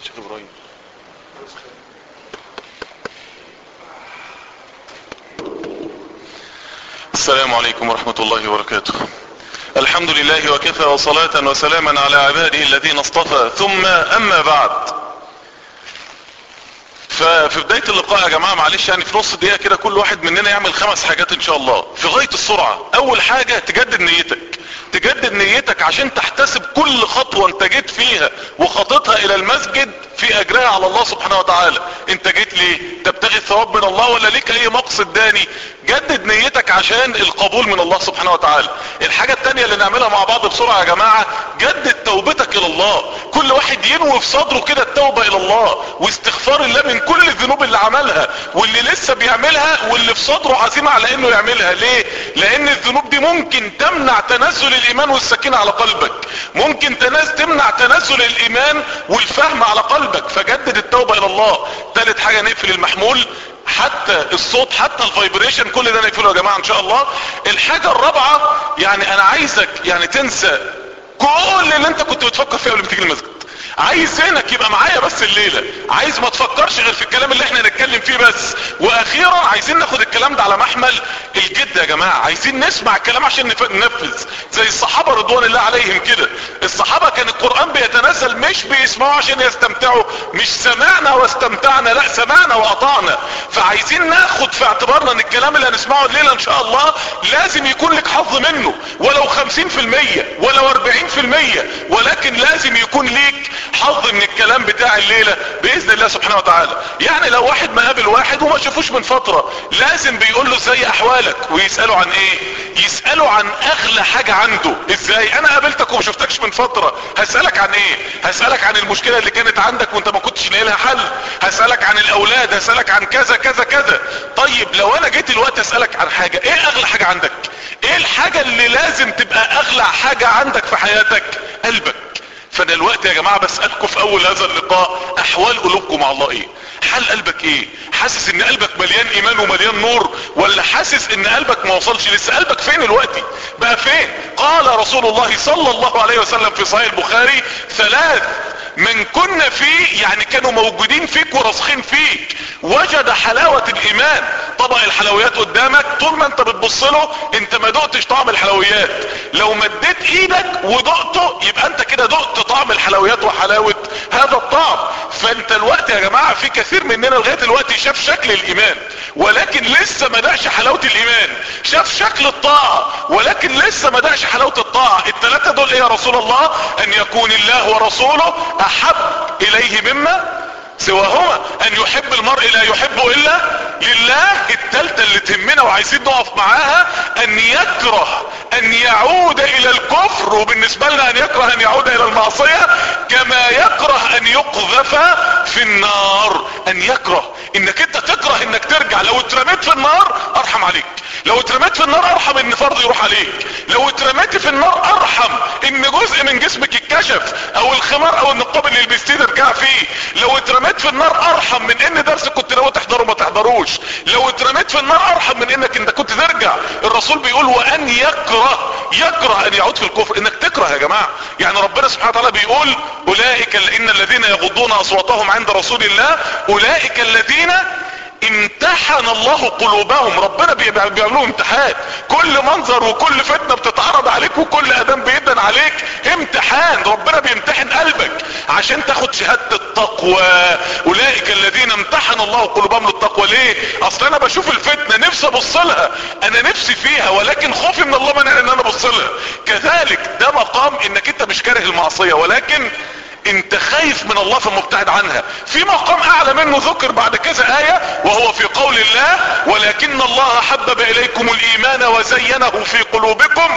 شيخ ابراهيم السلام عليكم ورحمة الله وبركاته الحمد لله وكفى وصلاة وسلاما على عباده الذين اصطفى ثم اما بعد ففي بداية اللقاء يا جماعة معلش يعني في نص دقيقة كده كل واحد مننا يعمل خمس حاجات ان شاء الله في غاية السرعة اول حاجة تجدد نيتك تجدد نيتك عشان تحتسب كل خطوة انت جيت فيها وخطتها الى المسجد في اجرها على الله سبحانه وتعالى انت جيت ليه تبتغي الثواب من الله ولا ليك اي مقصد داني جدد نيتك عشان القبول من الله سبحانه وتعالى الحاجة التانية اللي نعملها مع بعض بسرعة يا جماعة جدد توبتك الى الله كل واحد ينوي في صدره كده التوبة الى الله واستغفار الله من كل الذنوب اللي عملها واللي لسه بيعملها واللي في صدره عزيمة على انه يعملها ليه لان الذنوب دي ممكن تمنع تنزل الايمان والسكينة على قلبك ممكن تنز تمنع تنزل الايمان والفهم على قلبك فجدد التوبة الى الله تالت حاجة نقفل المحمول حتى الصوت حتى الفايبريشن كل ده نقفله يا جماعة ان شاء الله الحاجة الرابعة يعني انا عايزك يعني تنسى كل اللي انت كنت بتفكر فيه قبل ما تيجي المسجد عايز ذهنك يبقى معايا بس الليلة عايز ما تفكرش غير في الكلام اللي احنا نتكلم فيه بس واخيرا عايزين ناخد الكلام ده على محمل الجد يا جماعة عايزين نسمع الكلام عشان ننفذ زي الصحابة رضوان الله عليهم كده الصحابة كان القرآن بيتنزل مش بيسمعوا عشان يستمتعوا مش سمعنا واستمتعنا لا سمعنا واطعنا فعايزين ناخد في اعتبارنا ان الكلام اللي هنسمعه الليلة ان شاء الله لازم يكون لك حظ منه ولو خمسين في المية ولو اربعين في المية ولكن لازم يكون ليك حظ من الكلام بتاع الليلة باذن الله سبحانه وتعالى يعني لو واحد ما قابل واحد وما شافوش من فترة لازم بيقول له ازاي احوالك ويسأله عن ايه يسأله عن اغلى حاجة عنده ازاي انا قابلتك وما شفتكش من فترة هسألك عن ايه هسألك عن المشكلة اللي كانت عندك وانت ما كنتش لاقي لها حل هسألك عن الاولاد هسألك عن كذا كذا كذا طيب لو انا جيت الوقت اسألك عن حاجة ايه اغلى حاجة عندك ايه الحاجة اللي لازم تبقى اغلى حاجة عندك في حياتك قلبك فانا الوقت يا جماعة بسألكم في اول هذا اللقاء احوال قلوبكم مع الله ايه حال قلبك ايه حاسس ان قلبك مليان ايمان ومليان نور ولا حاسس ان قلبك ما وصلش لسه قلبك فين الوقت بقى فين قال رسول الله صلى الله عليه وسلم في صحيح البخاري ثلاث من كنا فيه يعني كانوا موجودين فيك وراسخين فيك وجد حلاوة الايمان طبق الحلويات قدامك طول ما انت بتبص له انت ما دقتش طعم الحلويات لو مديت ايدك ودقته يبقى انت كده دقت طعم الحلويات وحلاوة هذا الطعم فانت الوقت يا جماعة في كثير مننا لغاية الوقت شاف شكل الايمان ولكن لسه ما دقش حلاوة الايمان شاف شكل الطاعة ولكن لسه ما دقش حلاوة الطاعة التلاتة دول ايه يا رسول الله ان يكون الله ورسوله احب اليه مما سواهما ان يحب المرء لا يحب الا لله التالتة اللي تهمنا وعايزين نقف معاها ان يكره ان يعود الى الكفر وبالنسبة لنا ان يكره ان يعود الى المعصية كما يكره ان يقذف في النار ان يكره انك انت تكره انك ترجع لو اترميت في النار ارحم عليك لو اترميت في النار ارحم ان فرض يروح عليك لو اترميت في النار ارحم ان جزء من جسمك يتكشف او الخمار او النقاب اللي لبستيه ترجع فيه لو اترميت في النار ارحم من ان درس كنت ناوي تحضره ما تحضروش لو اترميت في النار ارحم من انك انت كنت ترجع الرسول بيقول وان يكره يكره ان يعود في الكفر انك تكره يا جماعة يعني ربنا سبحانه وتعالى بيقول اولئك ان الذين يغضون اصواتهم عند رسول الله اولئك الذين امتحن الله قلوبهم ربنا بيعملوا امتحان كل منظر وكل فتنة بتتعرض عليك وكل ادم بيدن عليك امتحان ربنا بيمتحن قلبك عشان تاخد شهادة التقوى اولئك الذين امتحن الله قلوبهم للتقوى ليه اصل انا بشوف الفتنة نفسي ابص لها انا نفسي فيها ولكن خوفي من الله منع ان انا ابص لها كذلك ده مقام انك انت مش كاره المعصية ولكن انت خايف من الله فمبتعد عنها في مقام اعلى منه ذكر بعد كذا آية وهو في قول الله ولكن الله حبب اليكم الايمان وزينه في قلوبكم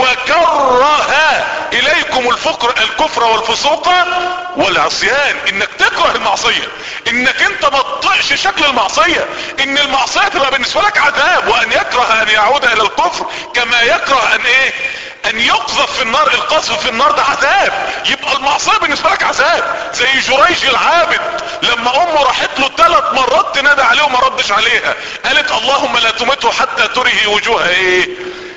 وكره اليكم الفقر الكفر والفسوق والعصيان انك تكره المعصية انك انت ما تطيعش شكل المعصية ان المعصية تبقى بالنسبة لك عذاب وان يكره ان يعود الى الكفر كما يكره ان ايه ان يقذف في النار القذف في النار ده عذاب يبقى المعصية بالنسبة لك عذاب زي جريج العابد لما امه راحت له ثلاث مرات تنادى عليه وما ردش عليها قالت اللهم لا تمته حتى تره وجوه ايه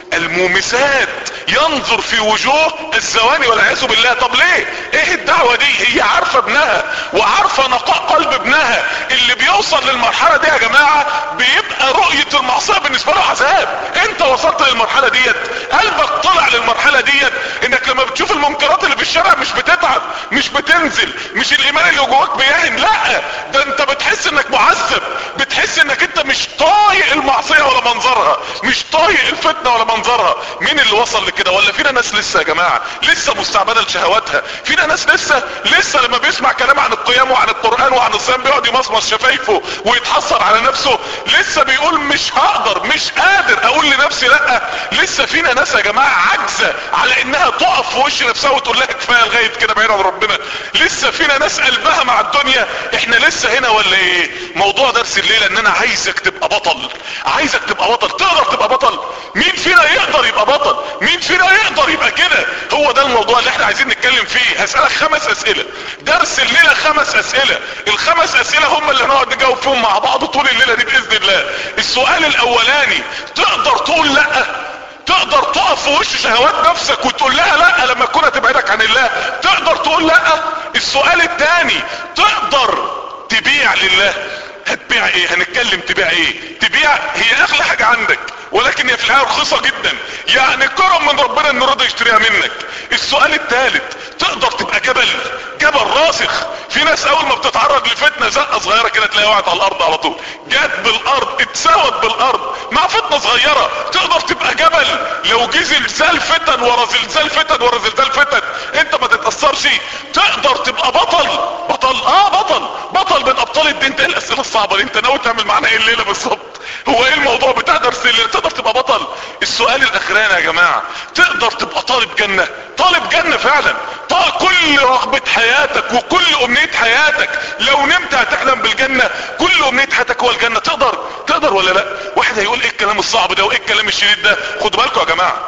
المومسات ينظر في وجوه الزواني والعياذ بالله طب ليه ايه الدعوة دي هي عارفة ابنها وعارفة نقاء قلب ابنها اللي بيوصل للمرحلة دي يا جماعة بيبقى رؤية المعصية بالنسبة له عذاب انت وصلت للمرحلة ديت قلبك طلع للمرحلة ديت انك لما بتشوف المنكرات اللي في الشارع مش بتتعب مش بتنزل مش الايمان اللي جواك بيهن لا ده انت بتحس انك معذب بتحس انك انت مش طايق المعصية ولا منظرها مش طايق الفتنة ولا منظرها مين اللي وصل لكده ولا فينا ناس لسه يا جماعة لسه مستعبدة لشهواتها فينا ناس لسه لسه لما بيسمع كلام عن القيام وعن القرآن وعن الصيام بيقعد يمصمص شفايفه ويتحسر على نفسه لسه بيقول مش هقدر مش قادر اقول لنفسي لا لسه فينا ناس يا جماعة عاجزة على انها تقف في وش نفسها وتقول لها كفاية لغاية كده بعيد عن ربنا لسه فينا ناس قلبها مع الدنيا احنا لسه هنا ولا ايه موضوع درس الليلة ان انا عايزك تبقى بطل عايزك تبقى بطل تقدر تبقى بطل مين فينا يقدر يبقى بطل مين فينا يقدر يبقى كده هو ده الموضوع اللي احنا عايزين نتكلم فيه هسألك خمس اسئلة درس الليلة خمس اسئلة الخمس اسئلة هم اللي هنقعد نجاوب فيهم مع بعض طول الليلة دي باذن الله السؤال الاولاني تقدر تقول لا تقدر تقف في وش شهوات نفسك وتقول لها لا لما تكون تبعدك عن الله تقدر تقول لا السؤال الثاني تقدر تبيع لله هتبيع ايه هنتكلم تبيع ايه تبيع هي اغلى حاجة عندك ولكن هي في الحقيقة رخيصة جدا يعني كرم من ربنا انه رضى يشتريها منك السؤال الثالث تقدر تبقى جبل جبل راسخ في ناس اول ما بتتعرض لفتنة زقة صغيرة كده تلاقيها وقعت على الارض على طول جت بالارض اتساوت بالارض مع فتنة صغيرة تقدر تبقى جبل لو جه زلزال فتن ورا زلزال فتن ورا زلزال فتن انت ما تتأثرش تقدر تبقى بطل بطل اه بطل بطل من ابطال الدين ده الاسئلة الصعبة اللي انت ناوي تعمل معانا ايه الليلة بالظبط هو ايه الموضوع بتاع درس الليلة تقدر تبقى بطل السؤال الاخراني يا جماعة تقدر تبقى طالب جنة طالب جنة فعلا طالب كل رغبة حياتك وكل امنية حياتك لو نمت هتحلم بالجنة كل امنية حياتك هو الجنة تقدر تقدر ولا لا واحد هيقول ايه الكلام الصعب ده وايه الكلام الشديد ده خدوا بالكم يا جماعة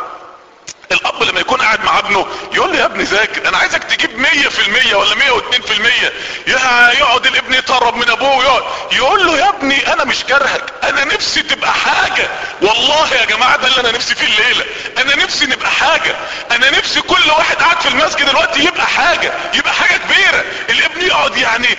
الاب لما يكون قاعد مع ابنه يقول له يا ابني ذاكر انا عايزك تجيب مية في المية ولا مية واتنين في المية يقعد الابن يتهرب من ابوه ويقعد يقول له يا ابني انا مش كرهك انا نفسي تبقى حاجة والله يا جماعة ده اللي انا نفسي فيه الليلة انا نفسي نبقى حاجة انا نفسي كل واحد قاعد في المسجد دلوقتي يبقى حاجة يبقى حاجة كبيرة الابن يقعد يعني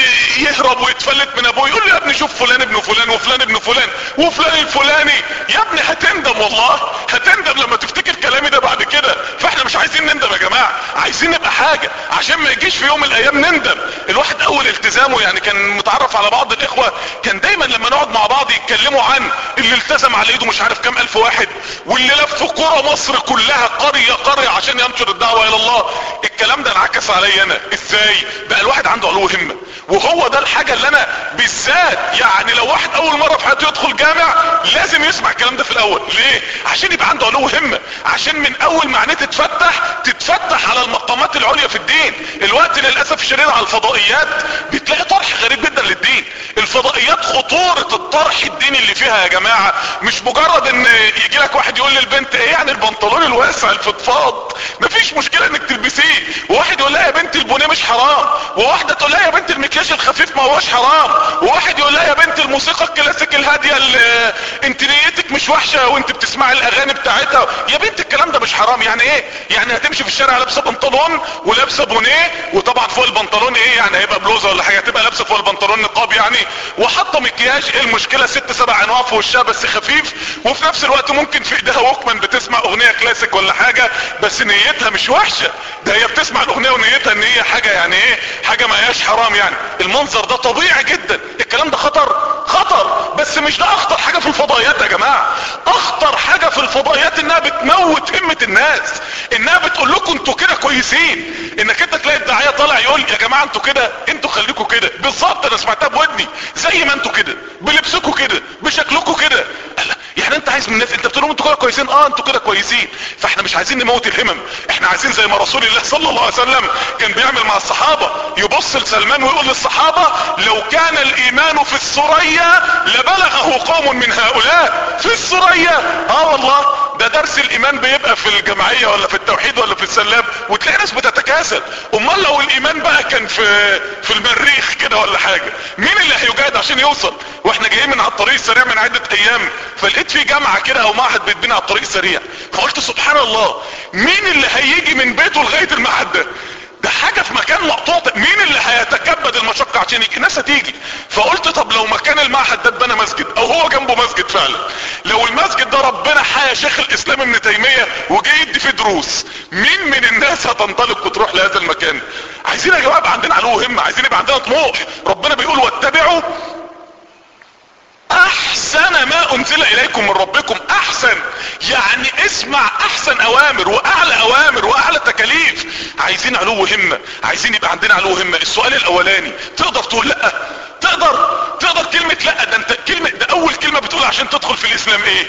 يهرب ويتفلت من ابوه يقول له يا ابني شوف فلان ابن فلان وفلان ابن فلان وفلان الفلاني يا ابني هتندم والله هتندم لما تفتكر كلامي ده بعد كده فاحنا مش عايزين نندم يا جماعة عايزين نبقى حاجة عشان ما يجيش في يوم من الايام نندم الواحد اول التزامه يعني كان متعرف على بعض الاخوة كان دايما لما نقعد مع بعض يتكلموا عن اللي التزم على ايده مش عارف كام الف واحد واللي لف قرى مصر كلها قرية قرية عشان ينشر الدعوة الى الله الكلام ده انعكس عليا انا ازاي بقى الواحد عنده علو همة وهو ده الحاجة اللي انا بالذات يعني لو واحد اول مرة في حياته يدخل جامع لازم يسمع الكلام ده في الاول ليه عشان يبقى عنده علو همة عشان من اول ما عينيه تتفتح تتفتح على المقامات العليا في الدين الوقت للاسف الشديد على الفضائيات بتلاقي طرح غريب جدا للدين الفضائيات خطورة الطرح الديني اللي فيها يا جماعة مش مجرد ان يجي لك واحد يقول للبنت ايه يعني البنطلون الواسع الفضفاض مفيش مشكلة انك تلبسيه وواحد يقول لها يا بنت البونيه مش حرام وواحدة تقول لها يا بنت المكياج الخفيف ما هوش حرام وواحد يقول لها يا بنت الموسيقى الكلاسيك الهادية اللي انت نيتك مش وحشة وانت بتسمعي الاغاني بتاعتها يا بنت الكلام ده مش حرام يعني ايه يعني هتمشي في الشارع لابسه بنطلون ولابسه بونيه وطبعا فوق البنطلون ايه يعني هيبقى بلوزه ولا حاجه تبقى لابسه فوق البنطلون نقاب يعني وحاطه مكياج ايه المشكله ست سبع انواع في وشها بس خفيف وفي نفس الوقت ممكن في ايديها ووكمان بتسمع اغنيه كلاسيك ولا حاجه بس نيتها مش وحشه ده هي بتسمع الاغنيه ونيتها ان هي حاجه يعني ايه حاجه ما هياش حرام يعني المنظر ده طبيعي جدا الكلام ده خطر خطر بس مش ده اخطر حاجه في الفضائيات يا جماعه اخطر حاجه في الفضائيات انها بتموت همه الناس انها بتقول لكم انتوا كده كويسين انك انت تلاقي الداعيه طالع يقول يا جماعه انتوا كده انتوا خليكوا كده بالظبط انا سمعتها بودني زي ما انتوا كده بلبسكوا كده بشكلكوا كده يعني انت عايز من الناس انت بتقول لهم انتوا كده كويسين اه انتوا كده كويسين فاحنا مش عايزين نموت الهمم احنا عايزين زي ما رسول الله صلى الله عليه وسلم كان بيعمل مع الصحابه يبص لسلمان ويقول للصحابه لو كان الايمان في الثريا لبلغه قوم من هؤلاء في الثريا اه والله ده درس الايمان بيبقى في الجمعية ولا في التوحيد ولا في السلام وتلاقي ناس بتتكاسل امال لو الايمان بقى كان في في المريخ كده ولا حاجة مين اللي هيجاهد عشان يوصل واحنا جايين من على الطريق السريع من عدة ايام فلقيت في جامعة كده او معهد بيتبني على الطريق السريع فقلت سبحان الله مين اللي هيجي من بيته لغاية المعهد ده ده حاجة في مكان مقطوع مين اللي هيتكبد المشقة عشان يجي الناس هتيجي فقلت طب لو مكان المعهد ده اتبنى مسجد او هو جنبه مسجد فعلا لو المسجد ده ربنا حيا شيخ الاسلام ابن تيمية وجاي يدي فيه دروس مين من الناس هتنطلق وتروح لهذا المكان عايزين يا جماعة يبقى عندنا علو همة عايزين يبقى عندنا طموح ربنا بيقول واتبعوا احسن ما انزل اليكم من ربكم احسن يعني اسمع احسن اوامر واعلى اوامر واعلى تكاليف عايزين علو همة عايزين يبقى عندنا علو همة السؤال الاولاني تقدر تقول لا تقدر تقدر كلمة لا ده انت كلمة ده اول كلمة بتقول عشان تدخل في الاسلام ايه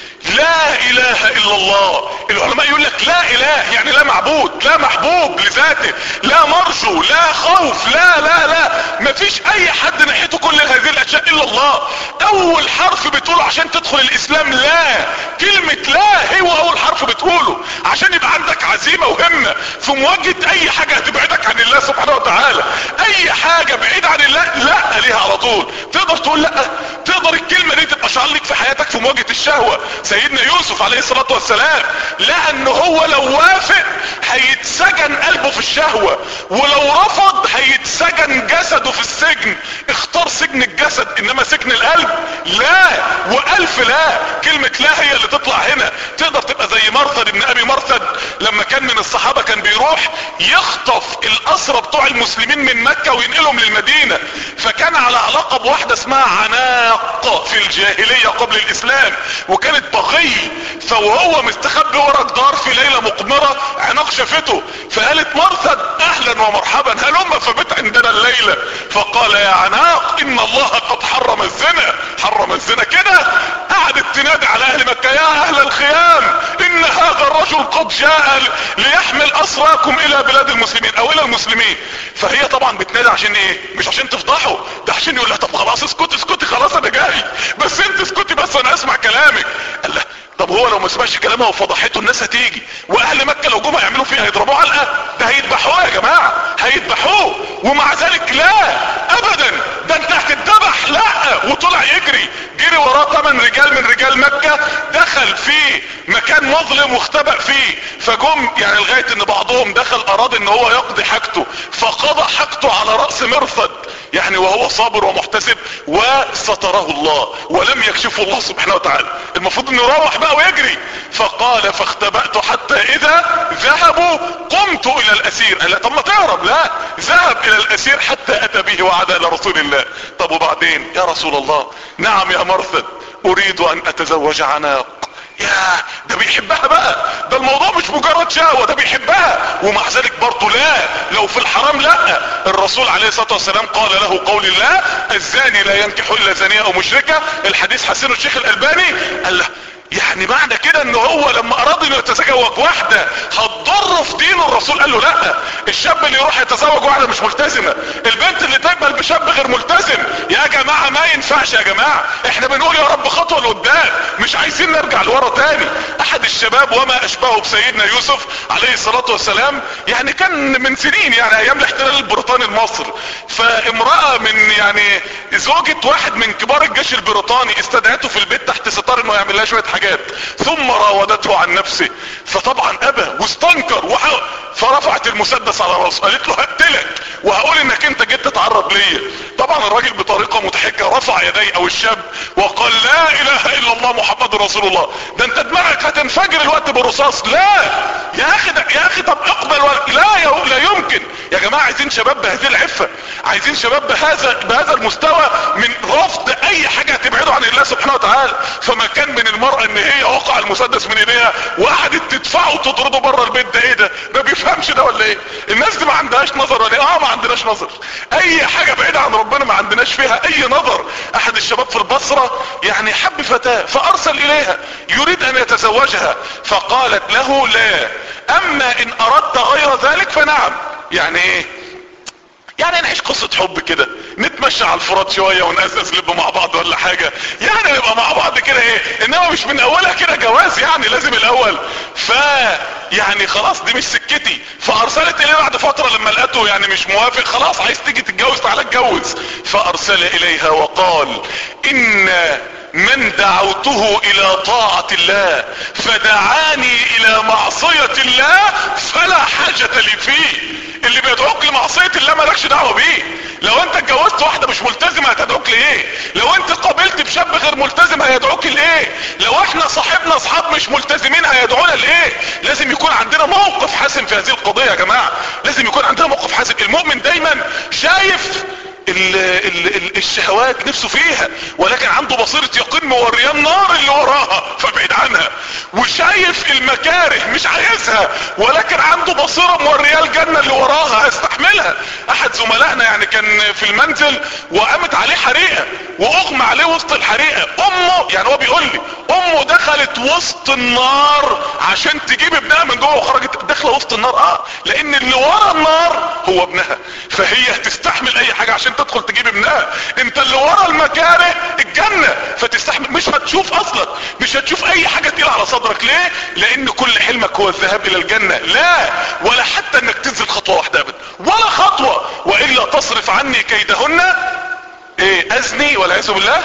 لا اله الا الله العلماء يقول لك لا اله يعني لا معبود لا محبوب لذاته لا مرجو لا خوف لا لا لا مفيش اي حد ناحيته كل هذه الاشياء الا الله اول حرف بتقوله عشان تدخل الاسلام لا كلمة لا هو اول حرف بتقوله عشان يبقى عندك عزيمة وهمة في مواجهة اي حاجة هتبعدك عن الله سبحانه وتعالى اي حاجة بعيد عن الله لا ليها على طول تقدر تقول لا تقدر الكلمة دي تبقى شعار ليك في حياتك في مواجهة الشهوة سيدنا يوسف عليه الصلاة والسلام لان هو لو وافق هيتسجن قلبه في الشهوة ولو رفض هيتسجن جسده في السجن اختار سجن الجسد انما سجن القلب لا والف لا كلمة لا هي اللي تطلع هنا تقدر تبقى زي مرثد ابن ابي مرثد لما كان من الصحابة كان بيروح يخطف الاسرى بتوع المسلمين من مكة وينقلهم للمدينة فكان على علاقة بواحدة اسمها عناق في الجاهلية قبل الاسلام وكانت بغي فوهو مستخبي ورا جدار في ليلة مقمرة عناق شافته فقالت مرثد اهلا ومرحبا هلم فبت عندنا الليلة فقال يا عناق ان الله قد حرم الزنا حرم الزنا كده قعدت تنادي على اهل مكة يا اهل الخيام ان هذا الرجل قد جاء ليحمل اسراكم الى بلاد المسلمين او الى المسلمين فهي طبعا بتنادي عشان ايه مش عشان تفضحه ده عشان يقول لها طب خلاص اسكتي اسكتي خلاص انا جاي بس انت اسكتي بس انا اسمع كلامك قال لها طب هو لو ما سمعش كلامها وفضحته الناس هتيجي واهل مكة لو جم هيعملوا فيها هيضربوه علقة ده هيذبحوه يا جماعة هيذبحوه ومع ذلك لا ابدا ده انت هتتذبح لا وطلع يجري جري وراه ثمان رجال من رجال مكة دخل في مكان مظلم واختبأ فيه فجم يعني لغاية ان بعضهم دخل اراد ان هو يقضي حاجته فقضى حاجته على رأس مرصد يعني وهو صابر ومحتسب وستره الله ولم يكشفه الله سبحانه وتعالى المفروض انه يروح بقى ويجري فقال فاختبأت حتى اذا ذهبوا قمت الى الاسير قال طب ما تهرب لا ذهب الى الاسير حتى اتى به وعاد الى رسول الله طب وبعدين يا رسول الله نعم يا مرثد اريد ان اتزوج عناق يا ده بيحبها بقى ده الموضوع مش مجرد شهوة ده بيحبها ومع ذلك برضه لا لو في الحرام لا الرسول عليه الصلاة والسلام قال له قول الله الزاني لا ينكح الا زانية او مشركة الحديث حسنه الشيخ الالباني قال له يعني معنى كده ان هو لما اراد انه يتزوج واحدة هتضر في دينه الرسول قال له لا الشاب اللي يروح يتزوج واحدة مش ملتزمة البنت اللي تقبل بشاب غير ملتزم يا جماعة ما ينفعش يا جماعة احنا بنقول يا رب خطوة لقدام مش عايزين نرجع لورا تاني احد الشباب وما اشبهه بسيدنا يوسف عليه الصلاة والسلام يعني كان من سنين يعني ايام الاحتلال البريطاني لمصر فامرأة من يعني زوجة واحد من كبار الجيش البريطاني استدعته في البيت تحت ستار انه يعمل لها شوية حاجات ثم راودته عن نفسه فطبعا ابى واستنكر وح... فرفعت المسدس على راسه قالت له هقتلك وهقول انك انت جيت تتعرض ليا طبعا الراجل بطريقة مضحكة رفع يديه او الشاب وقال لا اله الا الله محمد رسول الله ده انت دماغك هتنفجر الوقت بالرصاص لا يا اخي ده يا اخي طب اقبل و... لا يا... لا يمكن يا جماعة عايزين شباب بهذه العفة عايزين شباب بهذا بهذا المستوى من رفض اي حاجة هتبعده عن الله سبحانه وتعالى فما كان من المرأة ان هي وقع المسدس من ايديها وقعدت تدفعه وتطرده بره البيت ده ايه ده ما بيفهمش ده ولا ايه الناس دي ما عندهاش نظر ولا ايه اه ما عندناش نظر اي حاجة بعيدة عن ربنا ما عندناش فيها اي نظر احد الشباب في البصرة يعني حب فتاة فارسل اليها يريد ان يتزوجها فقالت له لا اما ان اردت غير ذلك فنعم يعني ايه يعني نعيش قصة حب كده نتمشى على الفرات شوية ونأسس لب مع بعض ولا حاجة يعني نبقى مع بعض كده ايه انما مش من اولها كده جواز يعني لازم الاول ف يعني خلاص دي مش سكتي فارسلت اليه بعد فترة لما لقته يعني مش موافق خلاص عايز تيجي تتجوز تعالى اتجوز فارسل اليها وقال ان من دعوته الى طاعة الله فدعاني الى معصية الله فلا حاجة لي فيه اللي بيدعوك لمعصية الله مالكش دعوة بيه لو انت اتجوزت واحدة مش ملتزمة هتدعوك لايه لو انت قابلت بشاب غير ملتزم هيدعوك لايه لو احنا صاحبنا اصحاب مش ملتزمين هيدعونا لايه لازم يكون عندنا موقف حاسم في هذه القضية يا جماعة لازم يكون عندنا موقف حاسم المؤمن دايما شايف ال ال ال الشهوات نفسه فيها ولكن عنده بصيرة يقين مورياه النار اللي وراها فبعيد عنها وشايف المكاره مش عايزها ولكن عنده بصيرة مورياه الجنة اللي وراها هيستحملها احد زملائنا يعني كان في المنزل وقامت عليه حريقة واغمى عليه وسط الحريقة امه يعني هو بيقول لي امه دخلت وسط النار عشان تجيب ابنها من جوه وخرجت داخله وسط النار اه لان اللي ورا النار هو ابنها فهي هتستحمل اي حاجة عشان تدخل تجيب ابنها انت اللي ورا المكاره الجنة فتستحمل مش هتشوف اصلا مش هتشوف اي حاجة تقيلة على صدرك ليه لان كل حلمك هو الذهاب الى الجنة لا ولا حتى انك تنزل خطوة واحدة ابدا ولا خطوة والا تصرف عني كيدهن ايه ازني والعياذ بالله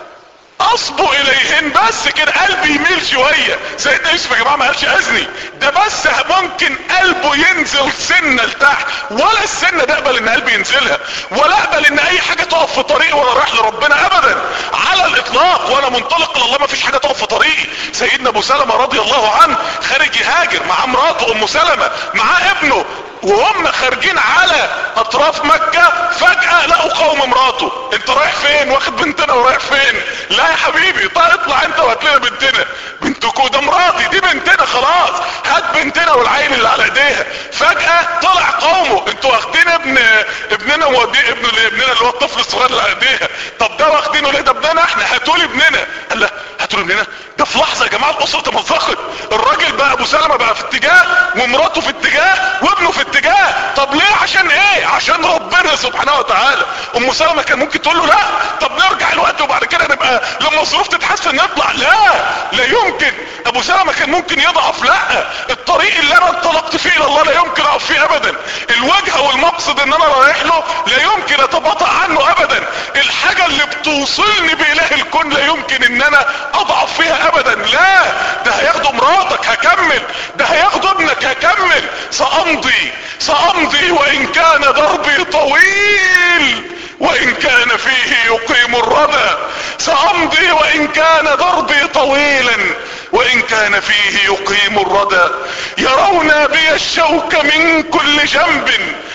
اصبو اليهن بس كده قلبي يميل شوية سيدنا يوسف يا جماعة ما قالش اذني ده بس ممكن قلبه ينزل سنة لتحت ولا السنة ده اقبل ان قلبي ينزلها ولا اقبل ان اي حاجة تقف في طريقي وانا رايح لربنا ابدا على الاطلاق وانا منطلق لله ما فيش حاجة تقف في طريقي سيدنا ابو سلمة رضي الله عنه خارج يهاجر مع مراته ام سلمة مع ابنه وهم خارجين على اطراف مكة فجأة لقوا قوم امراته انت رايح فين واخد بنتنا ورايح فين لا يا حبيبي طيب اطلع انت وهات لنا بنتنا بنتكو ده مراتي دي بنتنا خلاص هات بنتنا والعيل اللي على ايديها فجأة طلع قومه انتوا واخدين ابن ابننا موديه ابن ابننا اللي هو الطفل الصغير اللي على ايديها طب ده واخدينه ليه ده ابننا احنا هاتوا لي ابننا قال لا هاتوا لي ابننا ده في لحظة يا جماعة الاسرة تمزقت الراجل بقى ابو سلمة بقى في اتجاه ومراته في اتجاه وابنه في اتجاه طب ليه عشان ايه عشان ربنا سبحانه وتعالى ام سلمة كان ممكن تقول له لا طب نرجع الوقت وبعد كده نبقى لما الظروف تتحسن نطلع لا لا يمكن ابو سلمة كان ممكن يضعف لا الطريق اللي انا انطلقت فيه الى الله لا يمكن اقف فيه ابدا الوجهة والمقصد ان انا رايح له لا يمكن اتباطأ عنه ابدا الحاجة اللي بتوصلني باله الكون لا يمكن ان انا اضعف فيها ابدا لا ده هياخدوا مراتك هكمل ده هياخدوا ابنك هكمل سامضي سامضي وان كان دربي طويل وان كان فيه يقيم الردى سامضي وان كان دربي طويلا وان كان فيه يقيم الردى يرون بي الشوك من كل جنب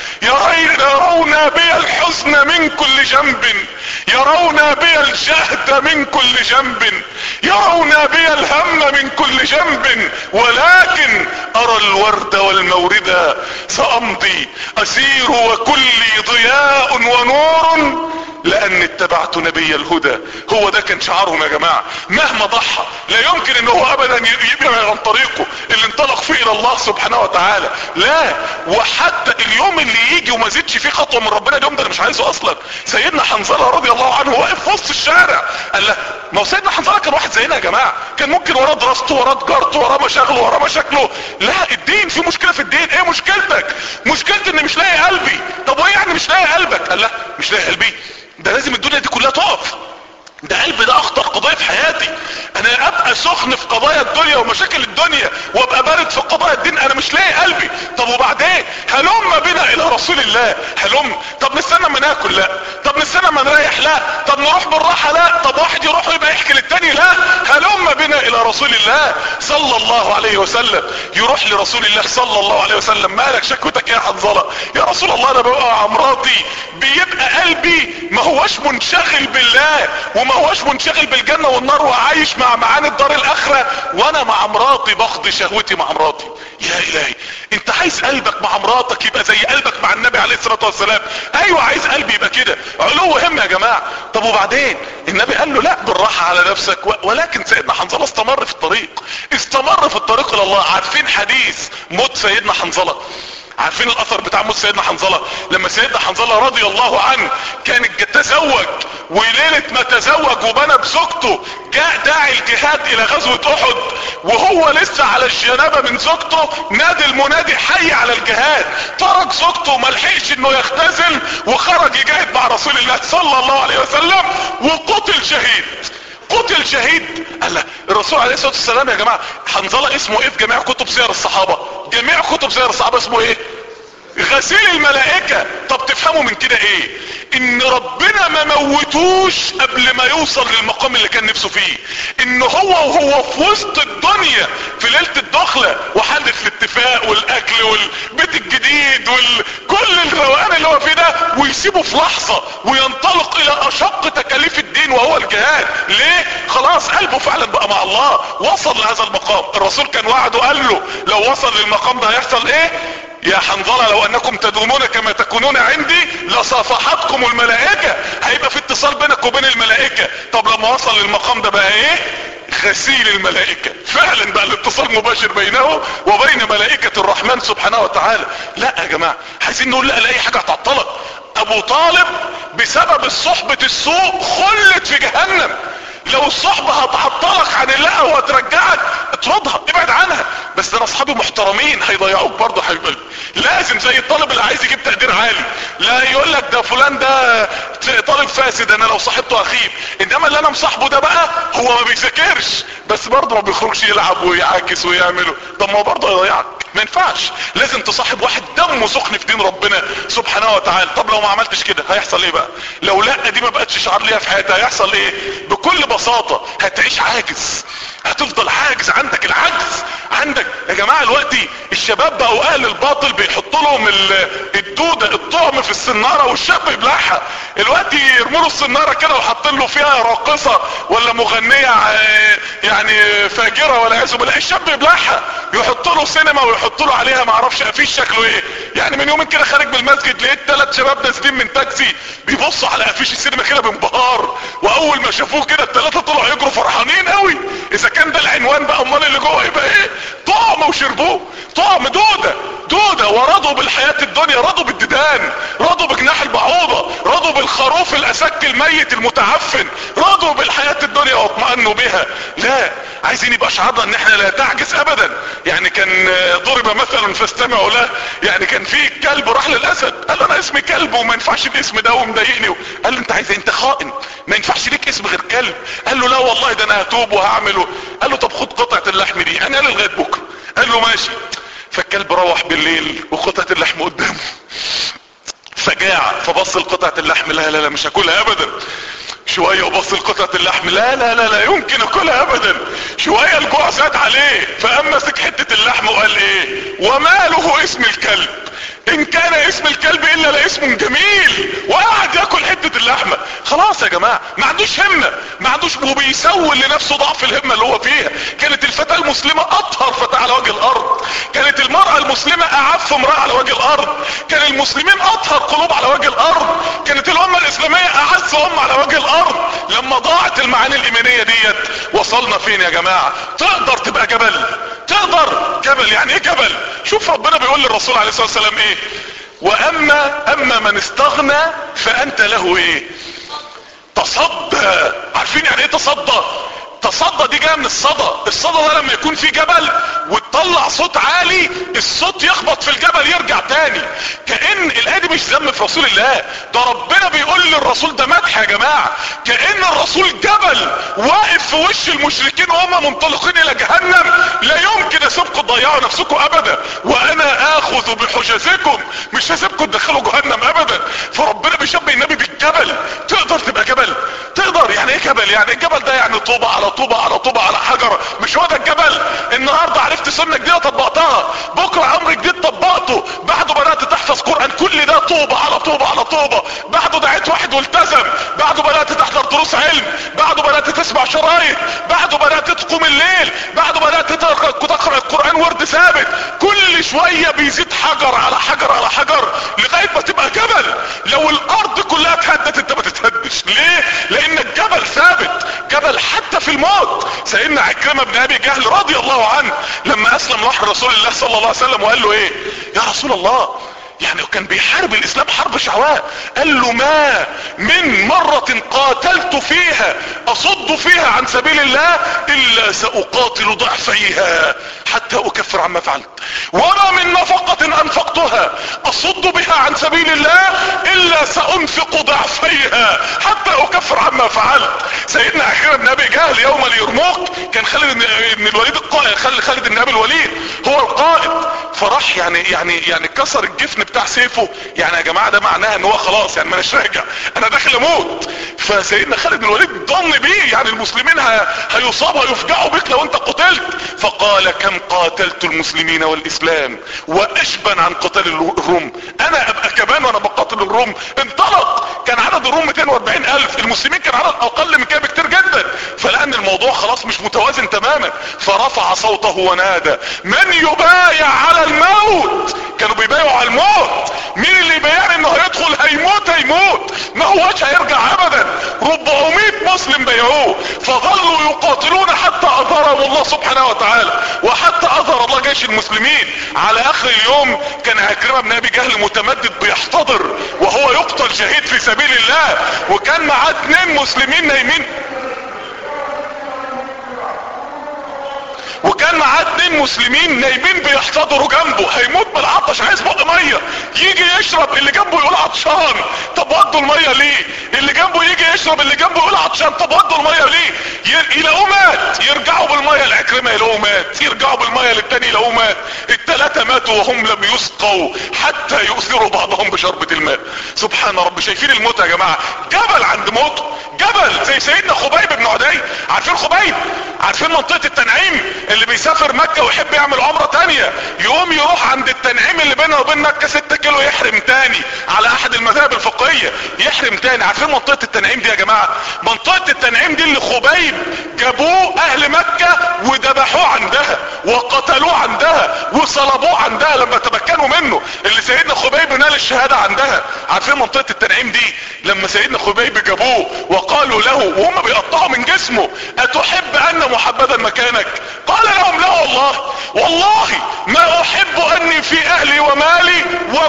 يرون بي الحزن من كل جنب يرون بي الجهد من كل جنب يرون بي الهم من كل جنب ولكن ارى الورد والمورد سامضي اسير وكلي ضياء ونور لان اتبعت نبي الهدى هو ده كان شعارهم يا جماعة مهما ضحى لا يمكن ان هو ابدا يبقى عن طريقه اللي انطلق فيه الى الله سبحانه وتعالى لا وحتى اليوم اللي يجي وما زيدش فيه خطوة من ربنا اليوم ده انا مش عايزه اصلا سيدنا حنظلة رضي الله عنه واقف في وسط الشارع قال لا ما هو سيدنا حنظلة كان واحد زينا يا جماعة كان ممكن وراه دراسته وراه تجارته وراه مشاغله وراه مشاكله لا الدين في مشكلة في الدين ايه مشكلتك مشكلتي اني مش لاقي قلبي طب وايه يعني مش لاقي قلبك قال لا مش لاقي قلبي ده لازم الدنيا دي كلها تقف ده قلبي ده اخطر قضايا في حياتي انا ابقى سخن في قضايا الدنيا ومشاكل الدنيا وابقى بارد في قضايا الدين انا مش لاقي قلبي طب وبعدين هلم بنا الى رسول الله هلم طب نستنى ما ناكل لا طب نستنى ما نريح لا طب نروح بالراحة لا طب واحد يروح ويبقى يحكي للتاني لا هلم بنا الى رسول الله صلى الله عليه وسلم يروح لرسول الله صلى الله عليه وسلم مالك شكوتك يا حنظلة يا رسول الله انا ببقى مع مراتي بيبقى قلبي ما هوش منشغل بالله وما هوش منشغل بالجنة والنار وعايش مع معاني الدار الاخرة وانا مع مراتي بقضي شهوتي مع مراتي يا الهي انت عايز قلبك مع مراتك يبقى زي قلبك مع النبي عليه الصلاة والسلام ايوه عايز قلبي يبقى كده علو هم يا جماعة طب وبعدين النبي قال له لا بالراحة على نفسك ولكن سيدنا حنظلة استمر في الطريق استمر في الطريق الى الله عارفين حديث موت سيدنا حنظلة عارفين الاثر بتاع موت سيدنا حنظلة لما سيدنا حنظلة رضي الله عنه كان تزوج وليلة ما تزوج وبنى بزوجته جاء داعي الجهاد الى غزوة احد وهو لسه على الجنابة من زوجته نادي المنادي حي على الجهاد ترك زوجته ملحقش انه يختزل وخرج يجاهد مع رسول الله صلى الله عليه وسلم وقتل شهيد قتل شهيد قال الرسول عليه الصلاة والسلام يا جماعة حنظلة اسمه ايه في جميع كتب سير الصحابة جميع كتب سير الصحابة اسمه ايه غسيل الملائكة طب تفهموا من كده ايه ان ربنا ما موتوش قبل ما يوصل للمقام اللي كان نفسه فيه ان هو وهو في وسط الدنيا في ليلة الدخلة وحدث الاتفاق والاكل والبيت الجديد وكل الروقان اللي هو فيه ده ويسيبه في لحظة وينطلق الى اشق تكاليف الدين وهو الجهاد ليه خلاص قلبه فعلا بقى مع الله وصل لهذا المقام الرسول كان وعده قال له لو وصل للمقام ده هيحصل ايه يا حنظلة لو انكم تدومون كما تكونون عندي لصافحتكم الملائكة هيبقى في اتصال بينك وبين الملائكة طب لما وصل للمقام ده بقى ايه غسيل الملائكة فعلا بقى الاتصال مباشر بينه وبين ملائكة الرحمن سبحانه وتعالى لا يا جماعة عايزين نقول لا لاي حاجة هتعطلك ابو طالب بسبب الصحبة السوء خلت في جهنم لو الصحبة هتعطلك عن الله وهترجعك اطردها ابعد عنها بس ده انا اصحابي محترمين هيضيعوك برضه حبيب قلبي لازم زي الطالب اللي عايز يجيب تقدير عالي لا يقول لك ده فلان ده طالب فاسد انا لو صاحبته اخيب انما اللي انا مصاحبه ده بقى هو ما بيذاكرش بس برضه ما بيخرجش يلعب ويعاكس ويعمله طب ما هو برضه هيضيعك ما ينفعش لازم تصاحب واحد دمه سخن في دين ربنا سبحانه وتعالى طب لو ما عملتش كده هيحصل ايه بقى لو لا دي ما بقتش شعار ليها في حياتها هيحصل ايه بكل بساطة هتعيش عاجز هتفضل حاجز عندك العجز عندك يا جماعة دلوقتي الشباب بقوا اهل الباطل بيحطوا لهم الدودة الطعم في السنارة والشاب يبلعها دلوقتي يرموا له السنارة كده وحاطين له فيها راقصة ولا مغنية يعني فاجرة ولا عزو بالله الشاب يبلعها يحطوا له سينما ويحطوا له عليها معرفش افيش شكله ايه يعني من يومين كده خارج من المسجد لقيت ثلاث شباب نازلين من تاكسي بيبصوا على افيش السينما كده بانبهار واول ما شافوه كده الثلاثة طلعوا يجروا فرحانين قوي اذا كان ده العنوان بقى امال اللي جوه يبقى ايه طعم وشربوه طعم دودة دودة ورضوا بالحياة الدنيا رضوا بالديدان رضوا بجناح البعوضة رضوا بالخروف الاسك الميت المتعفن رضوا بالحياة الدنيا واطمأنوا بها لا عايزين يبقى شعارنا ان احنا لا تعجز ابدا يعني كان ضرب مثلا فاستمعوا له يعني كان في كلب راح للاسد قال له انا اسمي كلب وما ينفعش الاسم ده ومضايقني قال له انت عايز انت خائن ما ينفعش ليك اسم غير كلب قال له لا والله ده انا هتوب وهعمله قال له طب خد قطعة اللحم دي انا لغاية بكرة قال له ماشي فالكلب روح بالليل وقطعة اللحم قدامه فجاع فبص لقطعة اللحم لا لا لا مش هاكلها ابدا شوية وبص لقطعة اللحم لا لا لا لا يمكن اكلها ابدا شوية الجوع زاد عليه فقام مسك حتة اللحم وقال ايه وما له اسم الكلب ان كان اسم الكلب الا لاسم جميل وقعد ياكل حتة اللحمة خلاص يا جماعة ما عندوش همة ما عندوش وبيسول لنفسه ضعف الهمة اللي هو فيها كانت الفتاة المسلمة اطهر فتاة على وجه الارض كانت المرأة المسلمة اعف امرأة على وجه الارض كان المسلمين اطهر قلوب على وجه الارض كانت الامة الاسلامية اعز امة على وجه الارض لما ضاعت المعاني الايمانية ديت وصلنا فين يا جماعة تقدر تبقى جبل تقدر جبل يعني ايه جبل شوف ربنا بيقول للرسول عليه الصلاة والسلام ايه واما اما من استغنى فانت له ايه تصدى عارفين يعني ايه تصدى تصدى دي جايه من الصدى الصدى ده لما يكون في جبل وتطلع صوت عالي الصوت يخبط في الجبل يرجع تاني كأن الايه دي مش ذم في رسول الله ده ربنا بيقول للرسول ده مدح يا جماعة كأن الرسول جبل واقف في وش المشركين وهم منطلقين الى جهنم لا يمكن اسيبكم تضيعوا نفسكم ابدا وانا اخذ بحجزكم مش هسيبكم تدخلوا جهنم ابدا فربنا بيشبه النبي بالجبل تقدر تبقى جبل تقدر يعني ايه جبل يعني الجبل ده يعني طوبة على طوبة على طوبة على حجر مش هو ده الجبل النهاردة عرفت سنة جديدة طبقتها بكرة امر جديد طبقته بعده بدأت تحفظ قرآن كل ده طوبة على طوبة على طوبة بعده دعيت واحد والتزم بعده بدأت تحضر دروس علم بعده بدأت تسمع شرايط بعده بدأت تقوم الليل بعده بدأت تقرأ القرآن ورد ثابت كل شوية بيزيد حجر على حجر على حجر لغاية ما تبقى جبل لو الارض كلها اتهدت انت ما تتهدش ليه لانك جبل ثابت جبل حتى في الموت سيدنا عكرمة بن ابي جهل رضي الله عنه لما اسلم راح رسول الله صلى الله عليه وسلم وقال له ايه يا رسول الله يعني كان بيحارب الاسلام حرب شعواء قال له ما من مرة قاتلت فيها اصد فيها عن سبيل الله الا ساقاتل ضعفيها حتى اكفر عما فعلت وما من نفقة انفقتها اصد بها عن سبيل الله الا سانفق ضعفيها حتى اكفر عما فعلت سيدنا اخيرا بن ابي جهل يوم اليرموك كان خالد بن الوليد القائد خالد بن ابي الوليد هو القائد فراح يعني يعني يعني كسر الجفن بتاع سيفه يعني يا جماعه ده معناها ان هو خلاص يعني ماناش راجع انا داخل اموت فسيدنا خالد بن الوليد ضن بيه يعني المسلمين هيصابوا هيفجعوا بك لو انت قتلت فقال كم قاتلت المسلمين والاسلام واشبن عن قتال الروم انا ابقى كمان وانا بقاتل الروم انطلق كان عدد الروم 240 الف المسلمين كان عدد اقل من كده بكتير جدا فلان الموضوع خلاص مش متوازن تماما فرفع صوته ونادى من يبايع على الموت كانوا بيبايعوا على الموت مين اللي يبايعني انه هيدخل هيموت هيموت ما هوش هيرجع ابدا 400 مسلم بايعوه فظلوا يقاتلون حتى اظهرهم الله سبحانه وتعالى وحتى اظهر الله جيش المسلمين على اخر اليوم كان عكرمه بن ابي جهل متمدد بيحتضر وهو يقتل شهيد في سبيل الله وكان معاه اتنين مسلمين نايمين وكان معاه اتنين مسلمين نايمين بيحتضروا جنبه هيموت من العطش عايز بق ميه يجي يشرب اللي جنبه يقول عطشان طب ودوا الميه ليه اللي جنبه يجي يشرب اللي جنبه يقول عطشان طب ودوا الميه ليه يلاقوه مات يرجعوا بالميه العكرمه يلاقوه مات يرجعوا بالميه للتاني يلاقوه مات التلاتة ماتوا وهم لم يسقوا حتى يؤثروا بعضهم بشربة الماء سبحان رب شايفين الموت يا جماعة جبل عند موته جبل زي سيدنا خبيب بن عدي عارفين خبيب عارفين منطقة التنعيم اللي بيسافر مكة ويحب يعمل عمرة تانية يقوم يروح عند التنعيم اللي بينها وبين مكة 6 كيلو يحرم تاني على احد المذاهب الفقهية يحرم تاني عارفين منطقة التنعيم دي يا جماعة منطقة التنعيم دي اللي خبيب جابوه اهل مكة وذبحوه عندها وقتلوه عندها وصلبوه عندها لما تمكنوا منه اللي سيدنا خبيب نال الشهادة عندها عارفين منطقة التنعيم دي لما سيدنا خبيب جابوه وقالوا له وهم بيقطعوا من جسمه اتحب ان محبدا مكانك قال لهم لا والله والله ما احب اني في اهلي ومالي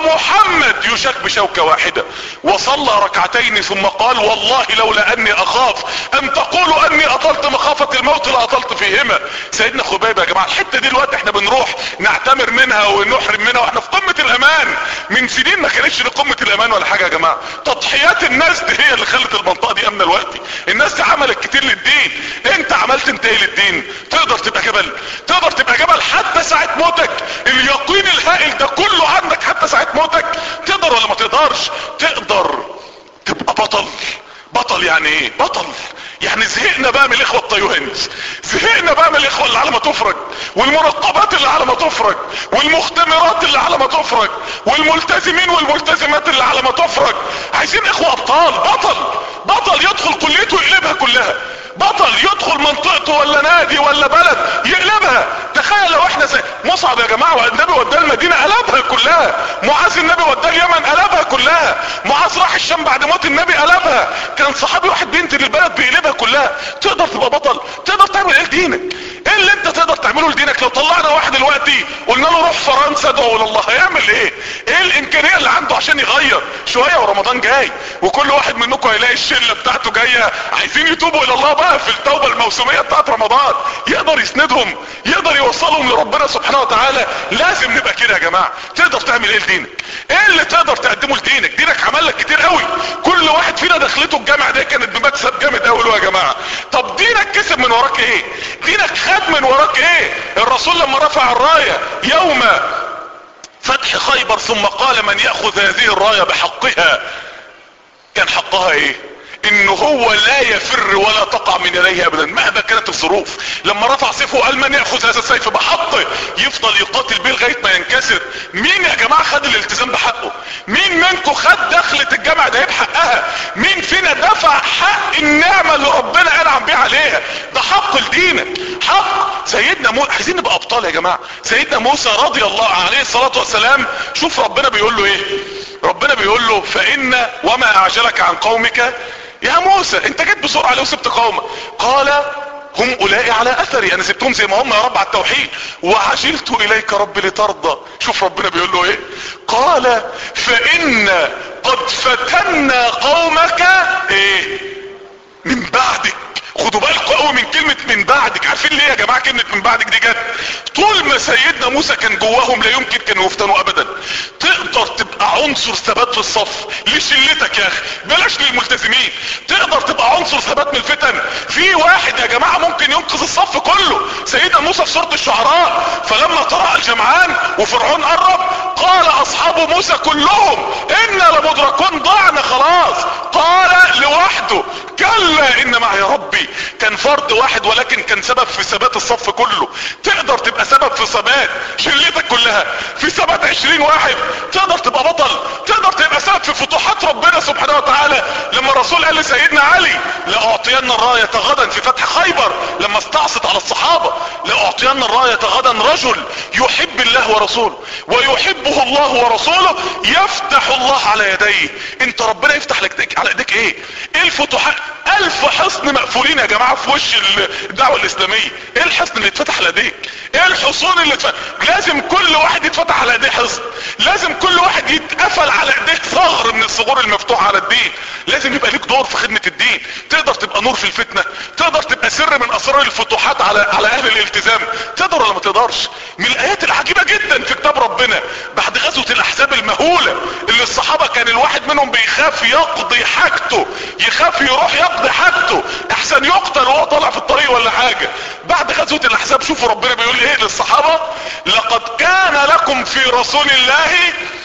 ومحمد يشك بشوكة واحدة وصلى ركعتين ثم قال والله لولا اني اخاف ان تقولوا اني اطلت مخافة الموت لاطلت فيهما سيدنا خبيب يا جماعة الحتة دي دلوقتي احنا بنروح نعتمر منها ونحرم منها واحنا في قمة الامان من سنين ما كانتش لقمة الامان ولا حاجة يا جماعة تضحيات الناس دي هي اللي خلت المنطقة دي امنة الوقت الناس دي عملت كتير للدين انت عملت انت ايه للدين تقدر تبقى جبل تقدر تبقى جبل حتى ساعة موتك اليقين الهائل ده كله عندك حتى ساعة موتك تقدر ولا ما تقدرش تقدر تبقى بطل بطل يعني ايه بطل يعني زهقنا بقى من الاخوة الطيوهنز زهقنا بقى من الاخوة اللي على ما تفرج والمرقبات اللي على ما تفرج والمختمرات اللي على ما تفرج والملتزمين والملتزمات اللي على ما تفرج عايزين اخوة ابطال بطل بطل يدخل كليته يقلبها كلها بطل يدخل منطقته ولا نادي ولا بلد يقلبها تخيل لو احنا زي مصعب يا جماعة والنبي وداه المدينة قلبها كلها معاذ النبي وداه اليمن قلبها كلها معاذ راح الشام بعد موت النبي قلبها كان صحابي واحد بينزل البلد بيقلبها كلها تقدر تبقى بطل تقدر تعمل ايه لدينك ايه اللي انت تقدر تعمله لدينك لو طلعنا واحد دلوقتي قلنا له روح فرنسا ادعو لله هيعمل ايه ايه الامكانيه اللي عنده عشان يغير شويه ورمضان جاي وكل واحد منكم هيلاقي الشله بتاعته جايه عايزين يتوبوا الى الله بقى في التوبه الموسميه بتاعت رمضان يقدر يسندهم يقدر يوصلهم لربنا سبحانه وتعالى لازم نبقى كده يا جماعه تقدر تعمل ايه لدينك ايه اللي تقدر تقدمه لدينك دينك عمل لك كتير قوي كل واحد فينا دخلته الجامعه دي كانت بمكسب جامد قوي يا جماعه طب دينك كسب من وراك ايه دينك خد من وراك ايه الرسول لما رفع الرايه يوم فتح خيبر ثم قال من ياخذ هذه الرايه بحقها كان حقها ايه انه هو لا يفر ولا تقع من يديه ابدا مهما كانت الظروف لما رفع سيفه قال من ياخذ هذا السيف بحقه يفضل يقاتل بيه لغايه ما ينكسر مين يا جماعه خد الالتزام بحقه مين منكم خد دخلة الجامعه ده بحقها مين فينا دفع حق النعمه اللي ربنا انعم بيه عليها ده حق لدينك حق سيدنا موسى عايزين نبقى ابطال يا جماعه سيدنا موسى رضي الله عليه الصلاه والسلام شوف ربنا بيقول له ايه ربنا بيقول له فان وما اعجلك عن قومك يا موسى انت جيت بسرعة لو سبت قومك قال هم اولئك على اثري انا سبتهم زي ما هم يا رب على التوحيد وعجلت اليك رب لترضى شوف ربنا بيقول له ايه قال فان قد فتنا قومك ايه من بعدك خدوا بالكم قوي من كلمة من بعدك عارفين ليه يا جماعة كلمة من بعدك دي جت طول ما سيدنا موسى كان جواهم لا يمكن كانوا يفتنوا ابدا تقدر تبقى عنصر ثبات في الصف لشلتك يا اخي بلاش للملتزمين تقدر تبقى عنصر ثبات من الفتن في واحد يا جماعة ممكن ينقذ الصف كله سيدنا موسى في سورة الشعراء فلما طرأ الجمعان وفرعون قرب قال اصحاب موسى كلهم انا لمدركون ضعنا خلاص قال لوحده كلا ان معي ربي كان فرد واحد ولكن كان سبب في ثبات الصف كله تقدر تبقى سبب في ثبات شلتك كلها في ثبات عشرين واحد تقدر تبقى بطل تقدر تبقى سبب في فتوحات ربنا سبحانه وتعالى لما الرسول قال لسيدنا علي لاعطين الراية غدا في فتح خيبر لما استعصت على الصحابة لاعطين الراية غدا رجل يحب الله ورسوله ويحبه الله ورسوله يفتح الله على يديه انت ربنا يفتح لك على ايديك ايه ايه الفتوحات الف حصن مقفولين يا جماعة في وش الدعوة الاسلامية ايه الحصن اللي اتفتح على ايديك ايه الحصون اللي اتفتح لازم كل واحد يتفتح على ايديه حصن لازم كل واحد يتقفل على ايديه ثغر من الثغور المفتوحة على الدين لازم يبقى ليك دور في خدمة الدين تقدر تبقى نور في الفتنة تقدر تبقى سر من اسرار الفتوحات على على اهل الالتزام تقدر ولا ما تقدرش من الايات العجيبة جدا في كتاب ربنا بعد غزوة الاحزاب المهولة اللي الصحابة كان الواحد منهم بيخاف يقضي حاجته يخاف يروح يقضي حاجته احسن يقتل وهو طالع في الطريق ولا حاجة بعد غزوة الاحزاب شوفوا ربنا بيقول ايه للصحابة لقد كان لكم في رسول الله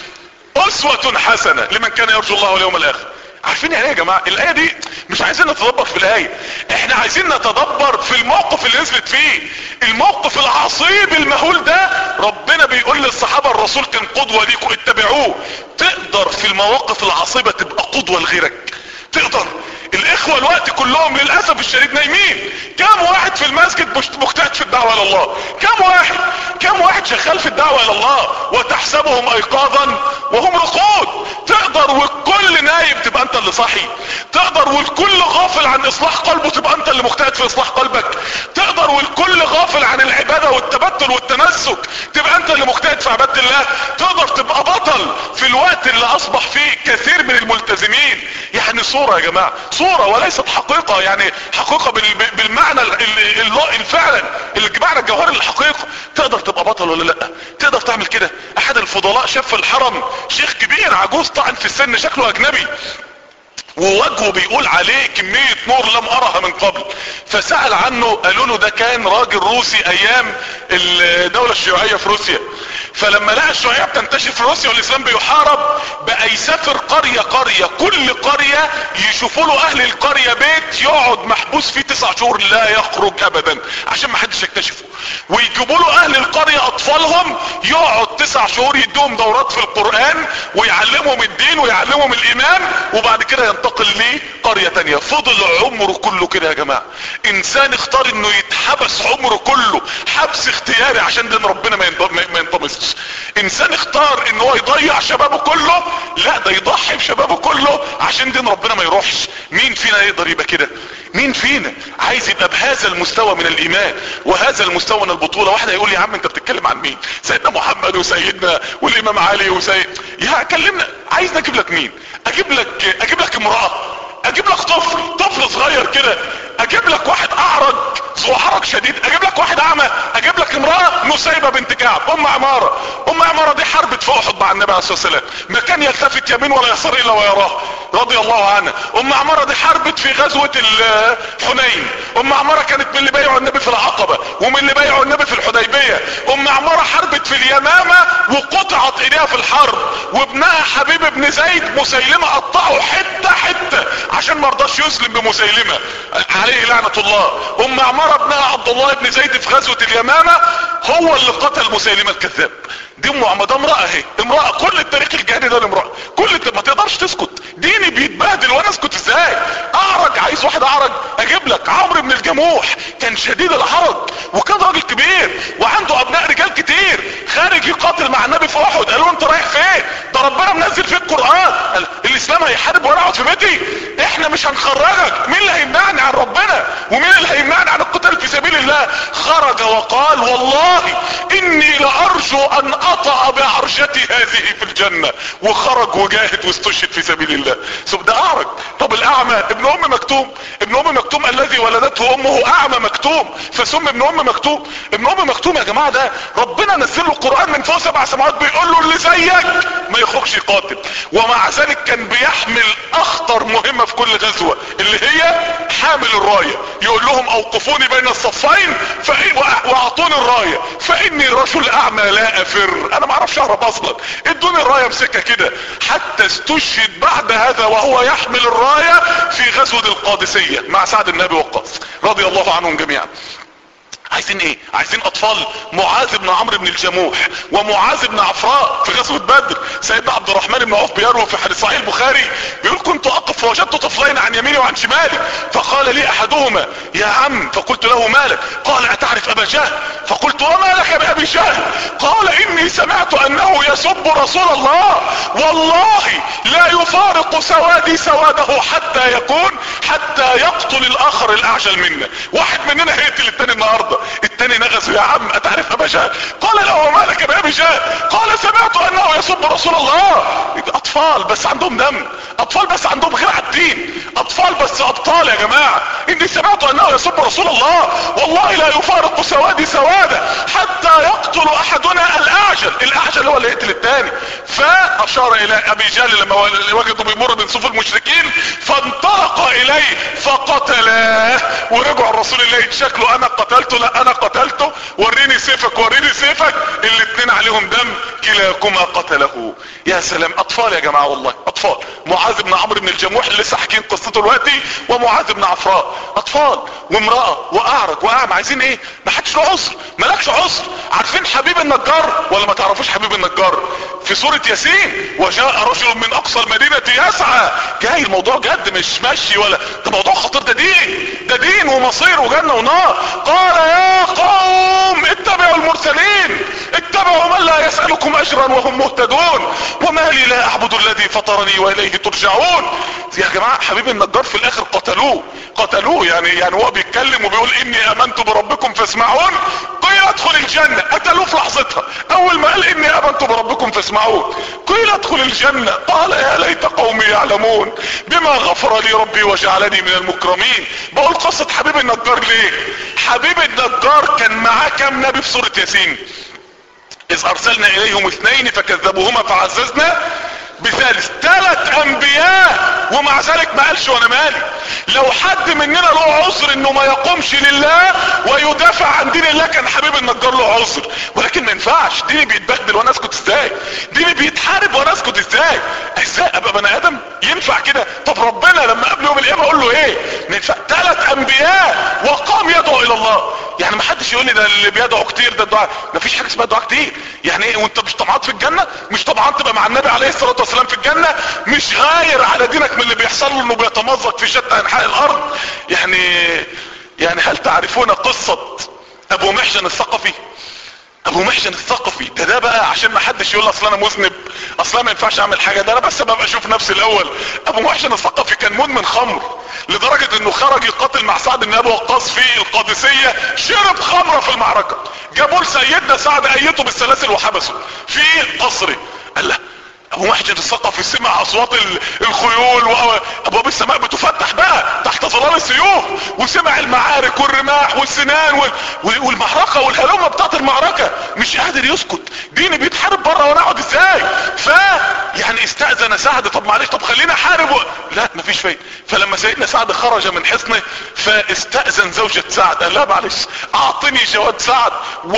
اسوة حسنة لمن كان يرجو الله واليوم الاخر عارفين يعني ايه يا جماعة الاية دي مش عايزين نتدبر في الاية احنا عايزين نتدبر في الموقف اللي نزلت فيه الموقف العصيب المهول ده ربنا بيقول للصحابة الرسول كان قدوة ليكم اتبعوه تقدر في المواقف العصيبة تبقى قدوة لغيرك تقدر الاخوة الوقت كلهم للأسف الشديد نايمين كم واحد في المسجد مجتهد في الدعوة الى الله كم واحد كم واحد شغال في الدعوة الى الله وتحسبهم ايقاظا وهم رقود تقدر والكل نايم تبقى انت اللي صاحي تقدر والكل غافل عن اصلاح قلبه تبقى انت اللي مجتهد في اصلاح قلبك تقدر والكل غافل عن العبادة والتبتل والتمسك تبقى انت اللي مجتهد في عبادة الله تقدر تبقى بطل في الوقت اللي اصبح فيه كثير من الملتزمين يعني صورة يا جماعة صورة وليست حقيقة يعني حقيقة بالمعنى الفعلا المعنى الجوهري للحقيقة تقدر تبقى بطل ولا لا تقدر تعمل كده احد الفضلاء شاف في الحرم شيخ كبير عجوز طعن في السن شكله اجنبي ووجهه بيقول عليه كمية نور لم ارها من قبل فسأل عنه قالوا له ده كان راجل روسي ايام الدولة الشيوعية في روسيا فلما لقى الشيوعية بتنتشر في روسيا والاسلام بيحارب بقى يسافر قرية قرية كل قرية يشوفوا له اهل القرية بيت يقعد محبوس فيه تسع شهور لا يخرج ابدا عشان ما حدش يكتشفه ويجيبوا له اهل القرية اطفالهم يقعد تسع شهور يدوهم دورات في القرآن ويعلمهم الدين ويعلمهم الايمان وبعد كده ينتقل ليه قرية تانية فضل عمره كله كده يا جماعة انسان اختار انه يتحبس عمره كله حبس اختياري عشان دين ربنا ما ينطمسش انسان اختار ان هو يضيع شبابه كله لا ده يضحي بشبابه كله عشان دين ربنا ما يروحش مين فينا يقدر يبقى كده مين فينا عايز يبقى بهذا المستوى من الايمان وهذا المستوى من البطولة واحد هيقول لي يا عم انت بتتكلم عن مين سيدنا محمد وسيدنا والامام علي وسيد يا كلمنا عايز نجيب لك مين اجيب لك اجيب لك امرأة اجيب لك طفل طفل صغير كده اجيب لك واحد اعرج وحرج شديد اجيب لك واحد اعمى اجيب لك امرأة نسيبة بنت كعب ام عمارة ام عمارة دي حربت في احد مع النبي عليه الصلاة والسلام ما كان يلتفت يمين ولا يسار الا ويراه رضي الله عنها ام عمارة دي حربت في غزوة حنين ام عمارة كانت من اللي بايعوا النبي في العقبة ومن اللي بايعوا النبي في الحديبية ام عمارة حربت في اليمامة وقطعت ايديها في الحرب وابنها حبيب ابن زيد مسيلمة قطعه حتة حتة عشان ما رضاش يسلم بمسيلمة عليه لعنة الله ام عمارة ابنها عبد الله بن زيد في غزوة اليمامة هو اللي قتل مسيلمة الكذاب دي ام عمد امرأة اهي امرأة كل التاريخ الجهادي ده الامرأة كل الت... ما تقدرش تسكت ديني بيتبهدل وانا اسكت ازاي اعرج عايز واحد اعرج اجيب لك عمرو بن الجموح كان شديد العرج وكان راجل كبير وعنده ابناء رجال كتير خارج يقاتل مع النبي في احد قالوا انت رايح فين ده ربنا منزل فيك القران قال الاسلام هيحارب وانا اقعد في بيتي احنا مش هنخرجك مين اللي هيمنعني عن ربنا ومين اللي هيمنعني عن القتال في سبيل الله خرج وقال والله اني لارجو ان اطأ بعرجتي هذه في الجنة وخرج وجاهد واستشهد في سبيل الله سب ده اعرج طب الاعمى ابن ام مكتوم ابن ام مكتوم الذي ولدته امه اعمى مكتوم فسم ابن ام مكتوم ابن ام مكتوم يا جماعة ده ربنا نزل له القرآن من فوق سبع سماوات بيقول له اللي زيك ما يخرجش يقاتل ومع ذلك كان بيحمل اخطر مهمة في كل غزوة اللي هي حامل الراية يقول لهم اوقفوني بين الصفين واعطوني الراية فاني رجل اعمى لا افر انا ما اعرفش اهرب اصلا ادوني الراية امسكها كده حتى استشهد بعد هذا وهو يحمل الراية في غزوة القادسية مع سعد بن ابي وقاص رضي الله عنهم جميعا عايزين ايه عايزين اطفال معاذ بن عمرو بن الجموح ومعاذ بن عفراء في غزوة بدر سيدنا عبد الرحمن بن عوف بيروي في حديث صحيح البخاري بيقول كنت اقف فوجدت طفلين عن يميني وعن شمالي فقال لي احدهما يا عم فقلت له مالك قال اتعرف ابا جهل فقلت وما لك بابي جهل قال اني سمعت انه يسب رسول الله والله لا يفارق سوادي سواده حتى يكون حتى يقتل الاخر الاعجل منا واحد مننا هيقتل التاني النهارده التاني نغزه يا عم اتعرف ابا جهل قال له وما لك بابي جهل قال سمعت انه يسب رسول الله اطفال بس عندهم دم اطفال بس عندهم غير على الدين اطفال بس ابطال يا جماعة اني سمعت انه يسب رسول الله والله لا يفارق سوادي سوادا حتى يقتل احدنا الاعجل الاعجل هو اللي يقتل التاني فاشار الى ابي جهل لما وجدوا بيمر من صف المشركين فانطلق اليه فقتلاه ورجعوا الرسول الله يتشكلوا انا قتلته لا انا قتلته وريني سيفك وريني سيفك الاتنين عليهم دم كلاكما قتله يا سلام اطفال يا جماعة والله اطفال معاذ بن عمرو بن الجموح اللي لسه حكين قصته دلوقتي ومعاذ بن عفراء اطفال وامرأة واعرج واعمى عايزين ايه ما حدش له عذر مالكش عذر عارفين حبيب النجار ولا ما تعرفوش حبيب النجار في سورة ياسين وجاء رجل من اقصى المدينة يسعى جاي الموضوع جد مش ماشي ولا ده موضوع خطير ده دين ده دين ومصير وجنة ونار قال يا قوم اتبعوا المرسلين اتبعوا من لا يسألكم اجرا وهم مهتدون وما لي لا اعبد الذي فطرني واليه ترجعون يا جماعة حبيب النجار في الاخر قتلوه قتلوه يعني يعني هو بيتكلم وبيقول اني امنت بربكم فاسمعون قيل ادخل الجنة قتلوه في لحظتها اول ما قال اني امنت بربكم فاسمعون قيل ادخل الجنة قال يا ليت قومي يعلمون بما غفر لي ربي وجعلني من المكرمين بقول قصة حبيب النجار ليه حبيب النجار كان معاه كام نبي في سورة ياسين اذ ارسلنا اليهم اثنين فكذبوهما فعززنا بثالث ثلاث انبياء ومع ذلك ما قالش وانا مالي لو حد مننا له عذر انه ما يقومش لله ويدافع عن دين الله كان حبيب النجار له عذر ولكن ما ينفعش ديني بيتبهدل وانا اسكت ازاي ديني بيتحارب وانا اسكت ازاي ازاي ابقى بني ادم ينفع كده طب ربنا لما قبل يوم القيامه اقول له ايه ما ينفع ثلاث انبياء وقام يدعو الى الله يعني ما حدش يقول لي ده اللي بيدعو كتير ده الدعاء ما فيش حاجه اسمها دعاء كتير يعني ايه وانت مش طمعان في الجنه مش طمعان تبقى مع النبي عليه الصلاه والسلام في الجنه مش غاير على دينك من اللي بيحصل له انه بيتمزق في شتى انحاء الارض يعني يعني هل تعرفون قصه ابو محجن الثقفي ابو محجن الثقفي ده ده بقى عشان ما حدش يقول اصل انا مذنب اصل انا ما ينفعش اعمل حاجه ده انا بس ببقى اشوف نفسي الاول ابو محجن الثقفي كان مدمن خمر لدرجة انه خرج يقاتل مع سعد بن ابي وقاص في القادسية شرب خمرة في المعركة جابوا لسيدنا سعد ايته بالسلاسل وحبسه في قصره قال له ابو محجن الثقفي سمع اصوات الخيول وابواب السماء بتفتح بقى تحت ظلال السيوف وسمع المعارك والرماح والسنان والمعركة والهلومة بتاعت المعركة مش قادر يسكت ديني بيتحارب بره وانا اقعد ازاي ف يعني استأذن سعد طب معلش طب خلينا احارب و... لا مفيش فايدة فلما سيدنا سعد خرج من حصنه فاستأذن زوجة سعد قال لا معلش اعطني جواد سعد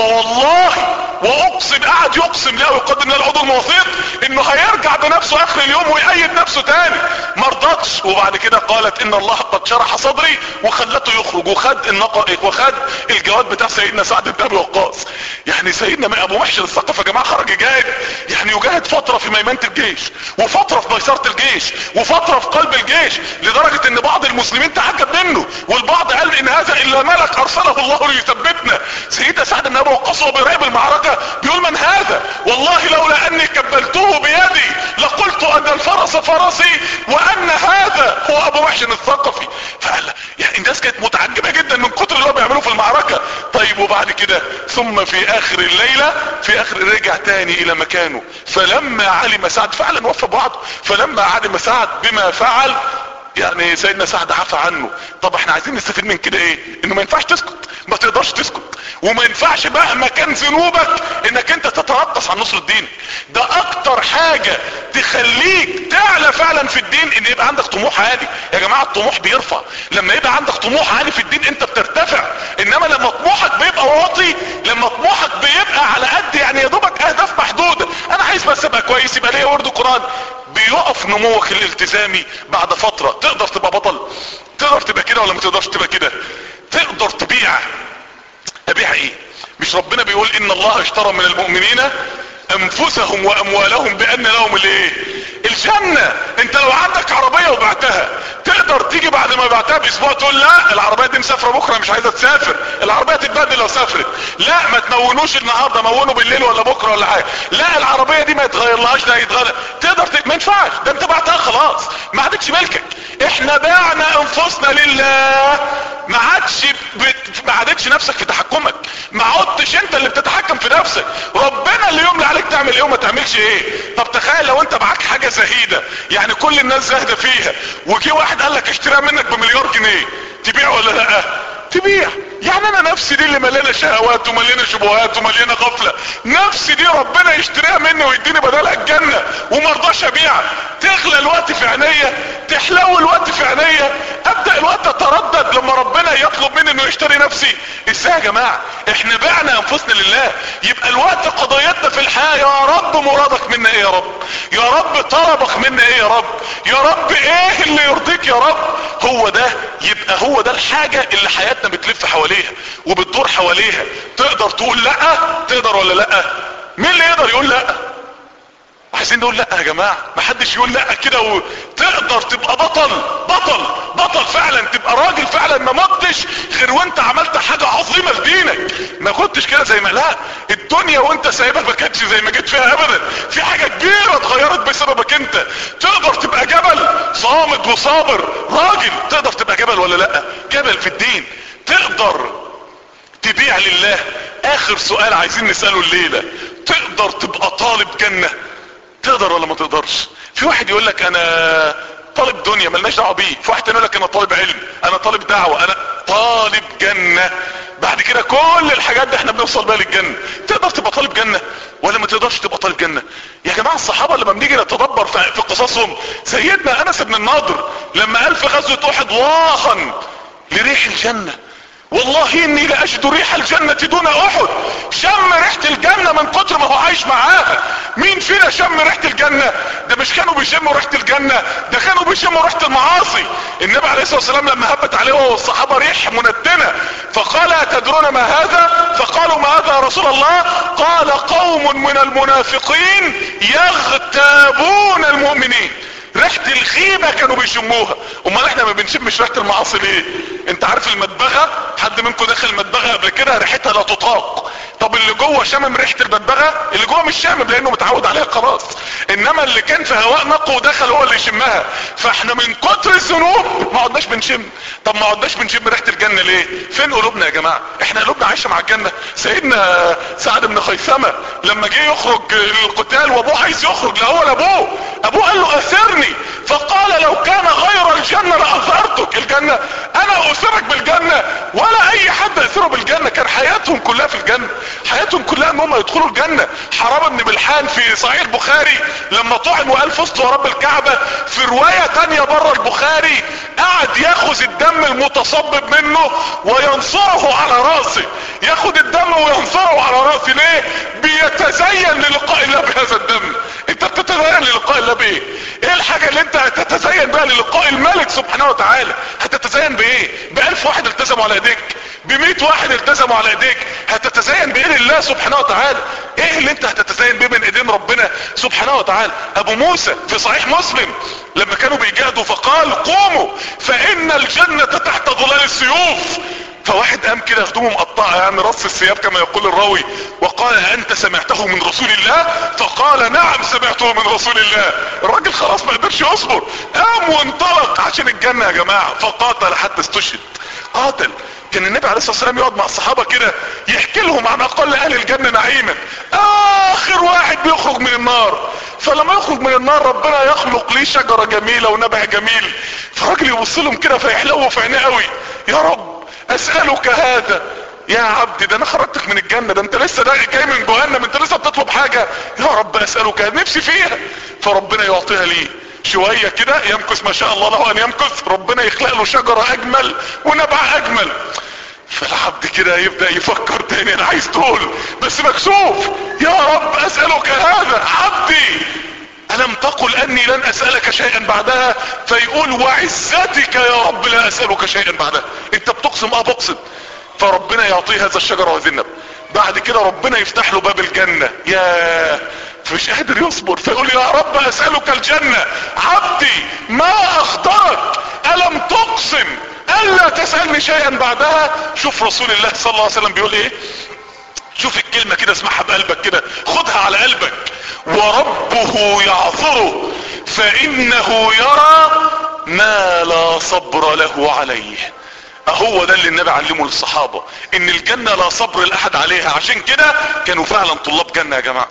ووالله واقسم قعد يقسم لا ويقدم له العضو الموثيق انه هيرجع بنفسه اخر اليوم ويأيد نفسه تاني مرضتش وبعد كده قالت ان الله قد شرح صدري وخلته يخرج وخد النق... وخد الجواد بتاع سيدنا سعد بن ابي وقاص يعني سيدنا ابو محشر الثقف يا جماعه خرج يجاهد يعني يجاهد فتره في ميمنه الجيش وفتره في ميسره الجيش وفتره في قلب الجيش لدرجه ان بعض المسلمين تعجب منه والبعض قال ان هذا الا ملك ارسله الله ليثبتنا سيدنا سعد بن ابي وقاص وهو بيراقب المعركه بيقول من هذا والله لولا اني كبلته بيدي لقلت ان الفرس فرسي وان هذا هو ابو محشن الثقفي فقال يعني الناس كانت متعجبه جدا من كتر اللي هو بيعمله في المعركة طيب وبعد كده ثم في اخر الليلة في اخر رجع تاني الى مكانه فلما علم سعد فعلا وفى بعضه فلما علم سعد بما فعل يعني سيدنا سعد عفى عنه طب احنا عايزين نستفيد من كده ايه انه ما ينفعش تسكت ما تقدرش تسكت وما ينفعش مهما كان ذنوبك انك انت تتربص عن نصر الدين ده اكتر حاجة تخليك تعلى فعلا في الدين ان يبقى عندك طموح عالي يا جماعة الطموح بيرفع لما يبقى عندك طموح عالي في الدين انت بترتفع انما لما طموحك بيبقى واطي لما طموحك بيبقى على قد يعني يا دوبك اهداف محدودة انا عايز بس ابقى كويس يبقى ليا ورد قرآن بيقف نموك الالتزامي بعد فترة تقدر تبقى بطل تقدر تبقى كده ولا ما تقدرش تبقى كده تقدر تبيع ابيع ايه مش ربنا بيقول ان الله اشترى من المؤمنين انفسهم واموالهم بان لهم الايه الجنة انت لو عندك عربية وبعتها تقدر تيجي بعد ما بعتها باسبوع تقول لا العربية دي مسافرة بكرة مش عايزة تسافر العربية تتبدل لو سافرت لا ما تمونوش النهاردة مونوا بالليل ولا بكرة ولا حاجة لا العربية دي ما يتغير لهاش ده يتغير تقدر ت... ما ينفعش ده انت بعتها خلاص ما عادتش ملكك احنا بعنا انفسنا لله ما عادش بت... ما عادتش نفسك في تحكمك ما عدتش انت اللي بتتحكم في نفسك ربنا اللي يملي عليك تعمل ايه وما تعملش ايه طب تخيل لو انت معاك حاجة زهيدة يعني كل الناس زاهدة فيها وجي واحد قال لك اشتريها منك بمليار جنيه تبيع ولا لا تبيع يعني انا نفسي دي اللي مليانه شهوات ومليانه شبهات ومليانه غفله نفسي دي ربنا يشتريها مني ويديني بدلها الجنه وما رضاش ابيعها تغلى الوقت في عينيا تحلو الوقت في عينيا ابدا الوقت اتردد لما ربنا يطلب مني انه يشتري نفسي ازاي يا جماعه احنا بعنا انفسنا لله يبقى الوقت قضيتنا في الحياه يا رب مرادك منا ايه يا رب يا رب طلبك منا ايه يا رب يا رب ايه اللي يرضيك يا رب هو ده يبقى هو ده الحاجه اللي حياتنا بتلف حواليها وبتدور حواليها تقدر تقول لا تقدر ولا لا مين اللي يقدر يقول لا عايزين نقول لا يا جماعة محدش يقول لا كده وتقدر تبقى بطل بطل بطل فعلا تبقى راجل فعلا ما متش غير وانت عملت حاجة عظيمة لدينك ما كنتش كده زي ما لا الدنيا وانت سايبها ما كانتش زي ما جيت فيها ابدا في حاجة كبيرة اتغيرت بسببك انت تقدر تبقى جبل صامد وصابر راجل تقدر تبقى جبل ولا لا جبل في الدين تقدر تبيع لله اخر سؤال عايزين نسأله الليلة تقدر تبقى طالب جنة تقدر ولا ما تقدرش في واحد يقول لك انا طالب دنيا ملناش دعوه بيه في واحد يقول لك انا طالب علم انا طالب دعوه انا طالب جنه بعد كده كل الحاجات دي احنا بنوصل بيها للجنه تقدر تبقى طالب جنه ولا ما تقدرش تبقى طالب جنه يا جماعه الصحابه لما بنيجي نتدبر في في قصصهم سيدنا انس بن الناضر لما قال في غزوه احد واها لريح الجنه والله اني لاجد ريح الجنة دون احد شم ريحة الجنة من كتر ما هو عايش معاها مين فينا شم ريحة الجنة ده مش كانوا بيشموا ريحة الجنة ده كانوا بيشموا ريحة المعاصي النبي عليه الصلاة والسلام لما هبت عليه هو والصحابة ريح منتنة فقال اتدرون ما هذا فقالوا ما هذا يا رسول الله قال قوم من المنافقين يغتابون المؤمنين ريحة الخيبة كانوا بيشموها امال احنا ما بنشمش ريحة المعاصي ليه انت عارف المدبغة حد منكم داخل المدبغة قبل كده ريحتها لا تطاق طب اللي جوه شامم ريحة المدبغة اللي جوه مش شامم لانه متعود عليها خلاص انما اللي كان في هواء نقي ودخل هو اللي يشمها فاحنا من كتر الذنوب ما عدناش بنشم طب ما عدناش بنشم ريحة الجنة ليه فين قلوبنا يا جماعة احنا قلوبنا عايشة مع الجنة سيدنا سعد بن خيثمة لما جه يخرج القتال وابوه عايز يخرج لاول ابوه ابوه قال له اثرني فقال لو كان غير الجنة لأثرتك الجنة انا اثرك بالجنة ولا اي حد اثره بالجنة كان حياتهم كلها في الجنة حياتهم كلها ان هم يدخلوا الجنة حرام بن ملحان في صحيح البخاري لما طعن وقال فزت ورب الكعبة في رواية تانية بره البخاري قعد ياخذ الدم المتصبب منه وينصره على راسه ياخد الدم وينصره على راسه ليه بيتزين للقاء الله بهذا الدم انت بتتزين للقاء الله بايه ايه الحاجة اللي انت هتتزين بها للقاء الملك سبحانه وتعالى هتتزين بايه بألف واحد التزموا على ايديك بمئة واحد التزموا على ايديك هتتزين بايه لله سبحانه وتعالى ايه اللي انت هتتزين بيه من ايدين ربنا سبحانه وتعالى ابو موسى في صحيح مسلم لما كانوا بيجاهدوا فقال قوموا فان الجنة تحت ظلال السيوف فواحد قام كده هدومه مقطعه يعني رص الثياب كما يقول الراوي وقال انت سمعته من رسول الله فقال نعم سمعته من رسول الله الراجل خلاص ما قدرش يصبر قام وانطلق عشان الجنة يا جماعة فقاتل حتى استشهد قاتل كان النبي عليه الصلاة والسلام يقعد مع الصحابة كده يحكي لهم عن اقل اهل الجنة نعيما اخر واحد بيخرج من النار فلما يخرج من النار ربنا يخلق ليه شجرة جميلة ونبع جميل فالراجل يبص لهم كده فيحلو في عينيه قوي يا رب اسألك هذا يا عبدي ده انا خرجتك من الجنة ده انت لسه ده جاي من جهنم انت لسه بتطلب حاجة يا رب اسألك نفسي فيها فربنا يعطيها ليه شوية كده يمكث ما شاء الله له ان يمكث ربنا يخلق له شجرة اجمل ونبع اجمل فالعبد كده يبدأ يفكر تاني انا عايز طول بس مكسوف يا رب اسألك هذا عبدي الم تقل اني لن اسألك شيئا بعدها فيقول وعزتك يا رب لا اسألك شيئا بعدها انت بتقسم اه بقسم فربنا يعطيه هذا الشجرة وهذه النبي بعد كده ربنا يفتح له باب الجنة يا مش قادر يصبر فيقول يا رب اسألك الجنة عبدي ما اخطرك الم تقسم الا تسألني شيئا بعدها شوف رسول الله صلى الله عليه وسلم بيقول ايه شوف الكلمة كده اسمعها بقلبك كده خدها على قلبك وربه يعذره فانه يرى ما لا صبر له عليه اهو ده اللي النبي علمه للصحابة ان الجنة لا صبر لاحد عليها عشان كده كانوا فعلا طلاب جنة يا جماعة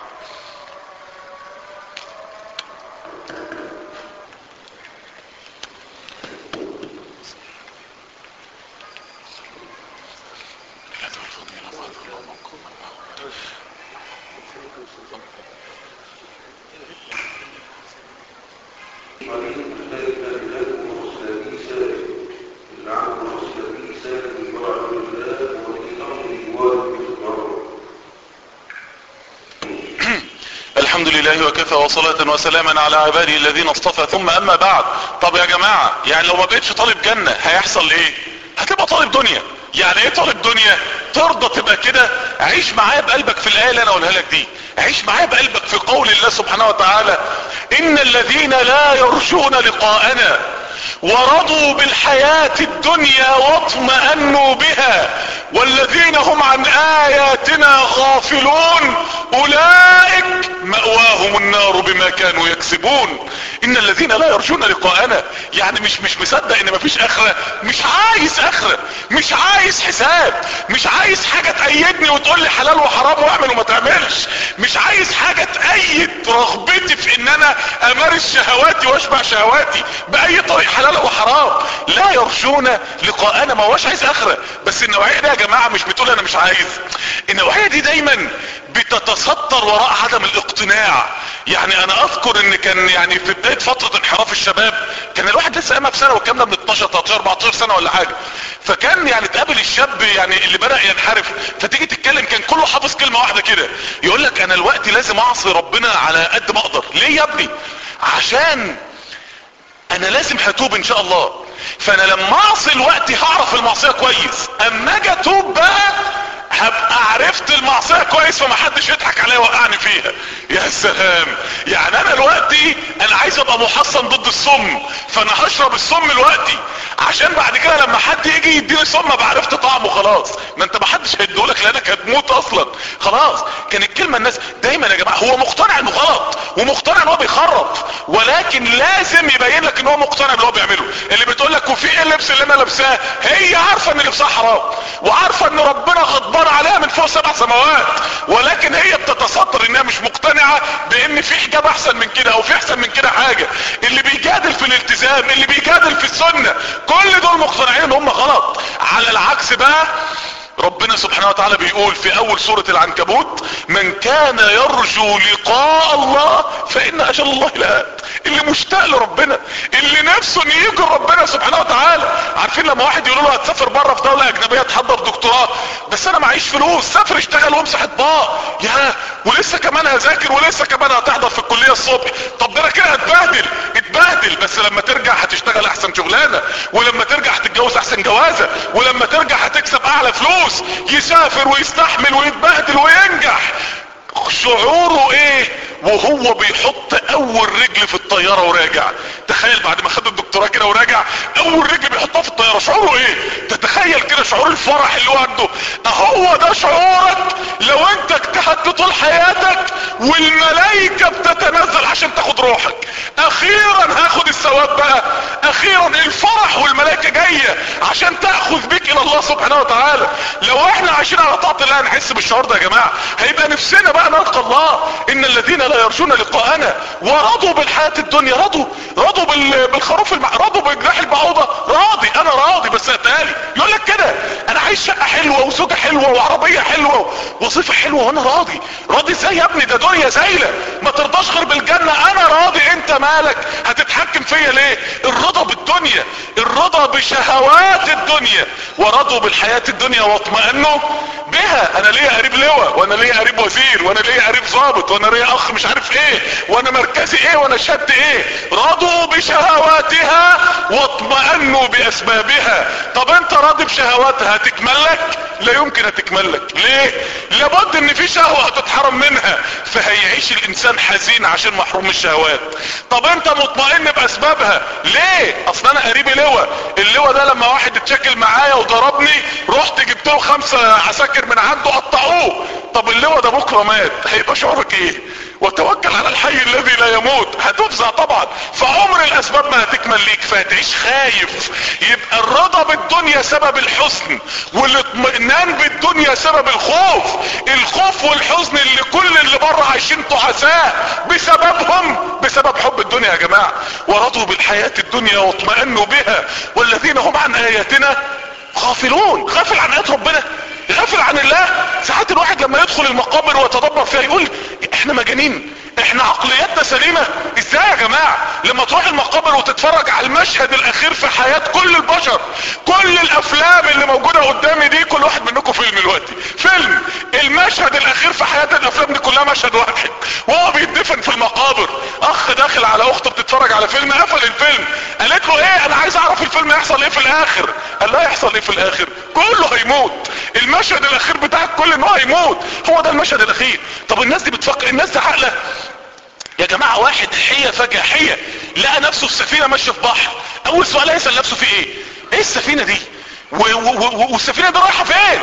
الحمد لله وكفى وصلاة وسلاما على عباده الذين اصطفى ثم اما بعد طب يا جماعة يعني لو ما بقتش طالب جنة هيحصل ايه هتبقى طالب دنيا يعني ايه طالب دنيا ترضى تبقى كده عيش معايا بقلبك في الايه اللي انا اقولها لك دي عيش معايا بقلبك في قول الله سبحانه وتعالى ان الذين لا يرجون لقاءنا ورضوا بالحياة الدنيا واطمأنوا بها والذين هم عن آياتنا غافلون أولئك مأواهم النار بما كانوا يكسبون إن الذين لا يرجون لقاءنا يعني مش مش مصدق إن مفيش آخرة مش عايز آخرة مش عايز حساب مش عايز حاجة تأيدني وتقول لي حلال وحرام واعمل وما تعملش مش عايز حاجة تأيد رغبتي في إن أنا أمارس شهواتي وأشبع شهواتي بأي طريق حلال وحرام لا يرجون لقاءنا ما هوش عايز اخرة بس النوعية دي يا جماعة مش بتقول انا مش عايز النوعية دي دايما بتتستر وراء عدم الاقتناع يعني انا اذكر ان كان يعني في بداية فترة انحراف الشباب كان الواحد لسه قامها في سنة والكلام ده من 12 13 14 سنة ولا حاجة فكان يعني تقابل الشاب يعني اللي بدأ ينحرف فتيجي تتكلم كان كله حافظ كلمة واحدة كده يقول لك انا الوقت لازم اعصي ربنا على قد ما اقدر ليه يا ابني عشان انا لازم هتوب ان شاء الله فانا لما اعصي الوقت هعرف المعصية كويس اما اجي اتوب بقى هبقى عرفت المعصية كويس فمحدش يضحك عليا وقعني فيها يا سلام يعني انا دلوقتي انا عايز ابقى محصن ضد السم فانا هشرب السم دلوقتي عشان بعد كده لما حد يجي يديني سم ابقى عرفت طعمه خلاص ما انت محدش هيديهولك لانك هتموت اصلا خلاص كان الكلمة الناس دايما يا جماعة هو مقتنع انه غلط ومقتنع ان هو بيخرب ولكن لازم يبين لك ان هو مقتنع باللي هو بيعمله اللي بتقول لك وفي ايه اللبس اللي انا لابساه هي عارفة ان لبسها حرام وعارفة ان ربنا غضبان عليها من فوق سبع سماوات ولكن هي بتتصدر انها مش مقتنعة بان في حجاب احسن من كده او في احسن من كده حاجة اللي بيجادل في الالتزام اللي بيجادل في السنة كل دول مقتنعين ان هم غلط على العكس بقى ربنا سبحانه وتعالى بيقول في اول سورة العنكبوت من كان يرجو لقاء الله فان اجل الله لآت اللي مشتاق لربنا اللي نفسه ان يجي ربنا سبحانه وتعالى عارفين لما واحد يقول له هتسافر بره في دولة اجنبية تحضر دكتوراه بس انا معيش فلوس سافر اشتغل وامسح اطباق يا ولسه كمان هذاكر ولسه كمان هتحضر في الكلية الصبح طب ده انا كده هتبهدل اتبهدل بس لما ترجع هتشتغل احسن شغلانة ولما ترجع هتتجوز احسن جوازة ولما ترجع هتكسب اعلى فلوس يسافر ويستحمل ويتبهدل وينجح شعوره ايه وهو بيحط اول رجل في الطيارة وراجع تخيل بعد ما خد الدكتوراه كده وراجع اول رجل بيحطها في الطيارة شعوره ايه تتخيل كده شعور الفرح اللي هو عنده اهو ده شعورك لو انت اجتهدت طول حياتك والملايكة بتتنزل عشان تاخد روحك اخيرا هاخد الثواب بقى اخيرا الفرح والملائكة جاية عشان تأخذ بك الى الله سبحانه وتعالى لو احنا عايشين على طاعة الله نحس بالشعور ده يا جماعة هيبقى نفسنا بقى نلقى الله ان الذين لا يرجون لقاءنا ورضوا بالحياة الدنيا رضوا رضوا بال... بالخروف الم... رضوا بجناح البعوضة راضي انا راضي بس اتالي يقول لك كده انا عايز شقة حلوة وزوجة حلوة وعربية حلوة وظيفة حلوة وانا راضي راضي ازاي يا ابني ده دنيا زايلة ما ترضاش غير بالجنة انا راضي انت مالك هتتحكم فيا ليه الرضا بالدنيا الرضا بشهوات الدنيا ورضوا بالحياة الدنيا واطمئنوا بها انا ليا قريب لواء وانا ليا قريب وزير وانا ليا قريب ضابط وانا ليا اخ مش عارف ايه وانا مركزي ايه وانا شد ايه رضوا بشهواتها واطمئنوا باسبابها طب انت راضي بشهواتها هتكملك لا يمكن هتكملك ليه لابد ان في شهوة هتتحرم منها فهيعيش الانسان حزين عشان محروم من الشهوات طب انت مطمئن باسبابها ليه اصل انا قريبي لواء اللواء ده لما واحد اتشكل معايا وضربني رحت جبت له خمسة عساكر من عنده قطعوه طب اللواء ده بكره مات هيبقى شعورك ايه وتوكل على الحي الذي لا يموت هتفزع طبعا فعمر الاسباب ما هتكمل ليك فهتعيش خايف يبقى الرضا بالدنيا سبب الحزن والاطمئنان بالدنيا سبب الخوف الخوف والحزن اللي كل اللي بره عايشين تعساء بسببهم بسبب حب الدنيا يا جماعة ورضوا بالحياة الدنيا واطمئنوا بها والذين هم عن اياتنا غافلون غافل عن ايات ربنا غافل عن الله ساعات الواحد لما يدخل المقابر ويتدبر فيها يقول احنا مجانين احنا عقلياتنا سليمة ازاي يا جماعة لما تروح المقابر وتتفرج على المشهد الاخير في حياة كل البشر كل الافلام اللي موجودة قدامي دي كل واحد منكم فيلم دلوقتي فيلم المشهد الاخير في حياة الافلام دي كلها مشهد واحد وهو بيدفن في المقابر اخ داخل على اخته بتتفرج على فيلم قفل الفيلم قالت له ايه انا عايز اعرف الفيلم يحصل ايه في الاخر قال لا يحصل ايه في الاخر كله هيموت المشهد الاخير بتاعك كل انه هيموت هو ده المشهد الاخير طب الناس دي بتفكر الناس دي عاقله يا جماعة واحد حية فجأة حية لقى نفسه في سفينة ماشية في بحر اول سؤال هيسأل نفسه في ايه ايه السفينة دي والسفينة دي رايحة فين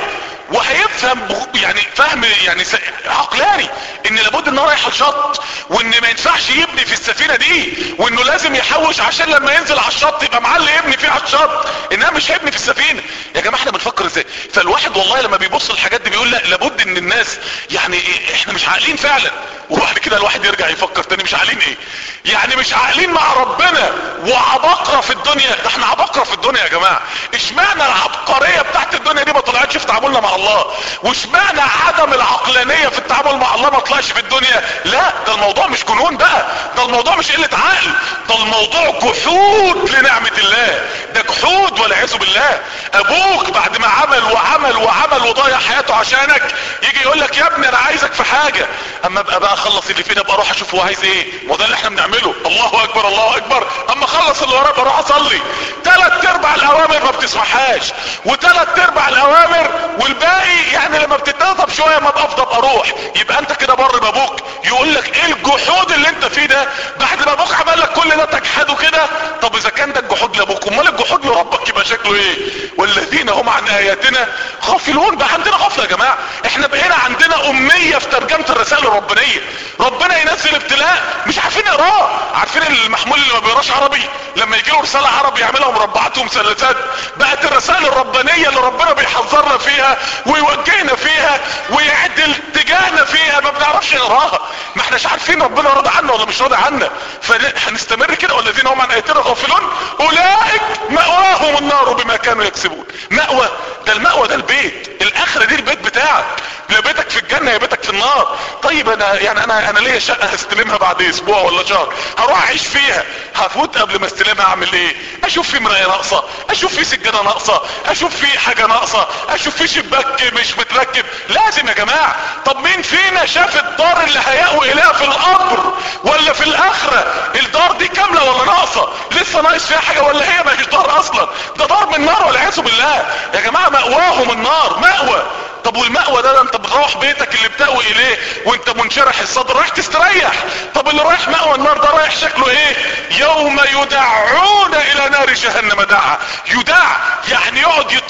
وهيفهم يعني فهم يعني عقلاني ان لابد انه رايح الشط وان ما ينفعش يبني في السفينة دي وانه لازم يحوش عشان لما ينزل على الشط يبقى معاه اللي يبني فيه على الشط انها مش هيبني في السفينة يا جماعة احنا بنفكر ازاي فالواحد والله لما بيبص للحاجات دي بيقول لا لابد ان الناس يعني إيه احنا مش عاقلين فعلا وبعد كده الواحد يرجع يفكر تاني مش عاقلين ايه يعني مش عاقلين مع ربنا وعبقرة في الدنيا ده احنا عبقرة في الدنيا يا جماعة اشمعنى العبقرية بتاعت الدنيا دي ما طلعتش في تعاملنا مع الله واشمعنى عدم العقلانية في التعامل مع الله ما طلعش في الدنيا لا ده الموضوع مش جنون بقى ده الموضوع مش قلة عقل ده الموضوع جحود لنعمة الله ده جحود والعياذ بالله ابوك بعد ما عمل وعمل وعمل وضيع حياته عشانك يجي يقول لك يا ابني انا عايزك في حاجة اما ابقى بقى اخلص اللي فينا ابقى اروح اشوف هو عايز ايه ما ده اللي احنا بنعمله الله اكبر الله اكبر اما اخلص اللي ورايا بروح اصلي ثلاث ارباع الاوامر ما بتسمعهاش وثلاث ارباع الاوامر والباقي يعني لما بتتنطب شوية ما بافضل اروح يبقى انت كده بر بابوك يقول لك ايه الجحود اللي انت فيه ده بعد ما ابوك عمل لك كل ده تجحده كده طب اذا كان ده الجحود لابوك امال الجحود لربك يبقى شكله ايه والذين هم عن اياتنا غافلون بقى عندنا غفله يا جماعه احنا بقينا عندنا اميه في ترجمه الرسائل الربانيه ربنا ينزل ابتلاء مش عارفين نقراه عارفين المحمول اللي ما بيقراش عربي لما يجي له رساله عربي يعملها مربعات ومثلثات بقت الرسائل الربانيه اللي ربنا بيحذرنا فيها ويوجهنا فيها ويعدل اتجاهنا فيها ما بنعرفش نقراها ما احناش عارفين ربنا راضي عنا ولا مش راضي عنا فهنستمر كده والذين هم عن اياتنا غافلون اولئك مأواهم النار بما كانوا يكسبون مأوى ده المأوى ده البيت الاخره دي البيت بتاعك لا بيتك في الجنه يا بيتك في النار طيب انا يعني انا انا ليا شقه هستلمها بعد اسبوع ولا شهر هروح اعيش فيها هفوت قبل ما استلمها اعمل ايه اشوف في مرايه ناقصه اشوف في سجاده ناقصه اشوف في حاجه ناقصه اشوف في شباك مش متركب لازم يا جماعه طب مين فينا شاف الدار اللي هيأوي اليها في القبر ولا في الاخره الدار دي كامله ولا ناقصه لسه ناقص فيها حاجه ولا هي ما هيش دار اصلا ده دار من نار والعياذ بالله يا جماعه مأواهم النار مأوى طب والمأوى ده, ده انت بتروح بيتك اللي بتأوي اليه وانت منشرح الصدر رايح تستريح طب اللي رايح مأوى النار ده رايح شكله ايه يوم يدعون الى نار جهنم دعا يدع يعني يقعد يتخ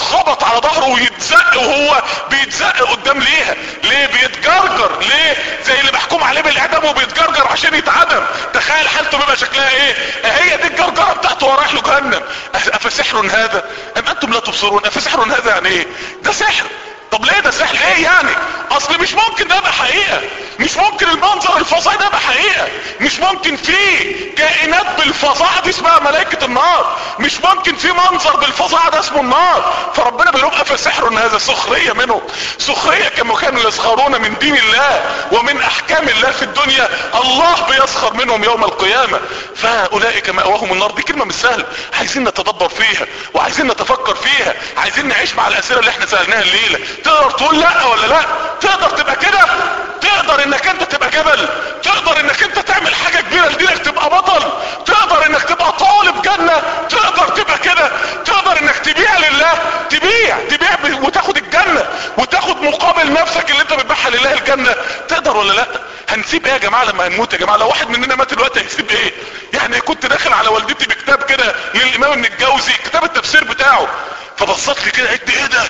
يتخبط على ظهره ويتزق وهو بيتزق قدام ليها ليه بيتجرجر ليه زي اللي محكوم عليه بالاعدام وبيتجرجر عشان يتعدم تخيل حالته بيبقى شكلها ايه هي دي الجرجره بتاعته ورايح له جهنم افسحر هذا ام انتم لا تبصرون افسحر هذا يعني ايه ده سحر طب ليه ده سحر ايه يعني اصل مش ممكن ده يبقى حقيقة مش ممكن المنظر الفظيع ده يبقى حقيقة مش ممكن في كائنات بالفظاعة دي اسمها ملائكة النار مش ممكن في منظر بالفظاعة ده اسمه النار فربنا بيقول افسحر هذا سخرية منه سخرية كما كانوا يسخرون من دين الله ومن احكام الله في الدنيا الله بيسخر منهم يوم القيامة فاولئك مأواهم النار دي كلمة مش سهلة عايزين نتدبر فيها وعايزين نتفكر فيها عايزين نعيش مع الاسئلة اللي احنا سألناها الليلة تقدر تقول لا ولا لا تقدر تبقى كده تقدر انك انت تبقى جبل تقدر انك انت تعمل حاجة كبيرة لدينك تبقى بطل تقدر انك تبقى طالب جنة تقدر تبقى كده تقدر انك تبيع لله تبيع تبيع وتاخد الجنة وتاخد مقابل نفسك اللي انت بتبيعها لله الجنة تقدر ولا لا هنسيب ايه يا جماعة لما هنموت يا جماعة لو واحد مننا مات دلوقتي هيسيب ايه يعني كنت داخل على والدتي بكتاب كده للامام ابن الجوزي كتاب التفسير بتاعه فبصت لي كده قلت ايه ده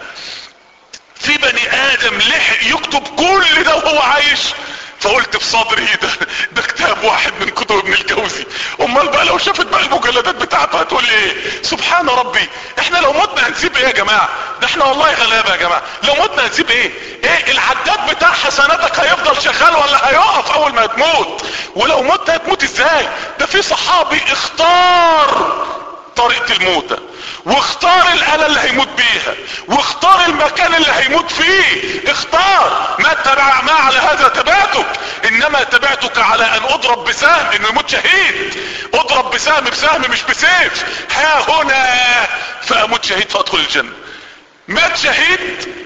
في بني ادم لحق يكتب كل ده وهو عايش فقلت في صدري ده ده كتاب واحد من كتب ابن الجوزي امال بقى لو شافت بقى المجلدات بتاعته هتقول ايه سبحان ربي احنا لو متنا هنسيب ايه يا جماعه ده احنا والله غلابه يا جماعه لو متنا هنسيب ايه ايه العداد بتاع حسناتك هيفضل شغال ولا هيقف اول ما تموت ولو مت هتموت ازاي ده في صحابي اختار طريقة الموتى واختار الآلة اللي هيموت بيها واختار المكان اللي هيموت فيه اختار ما تبع ما على هذا تبعتك انما تبعتك على ان اضرب بسهم انه يموت شهيد اضرب بسهم بسهم مش بسيف ها هنا فاموت شهيد فادخل الجنة مات شهيد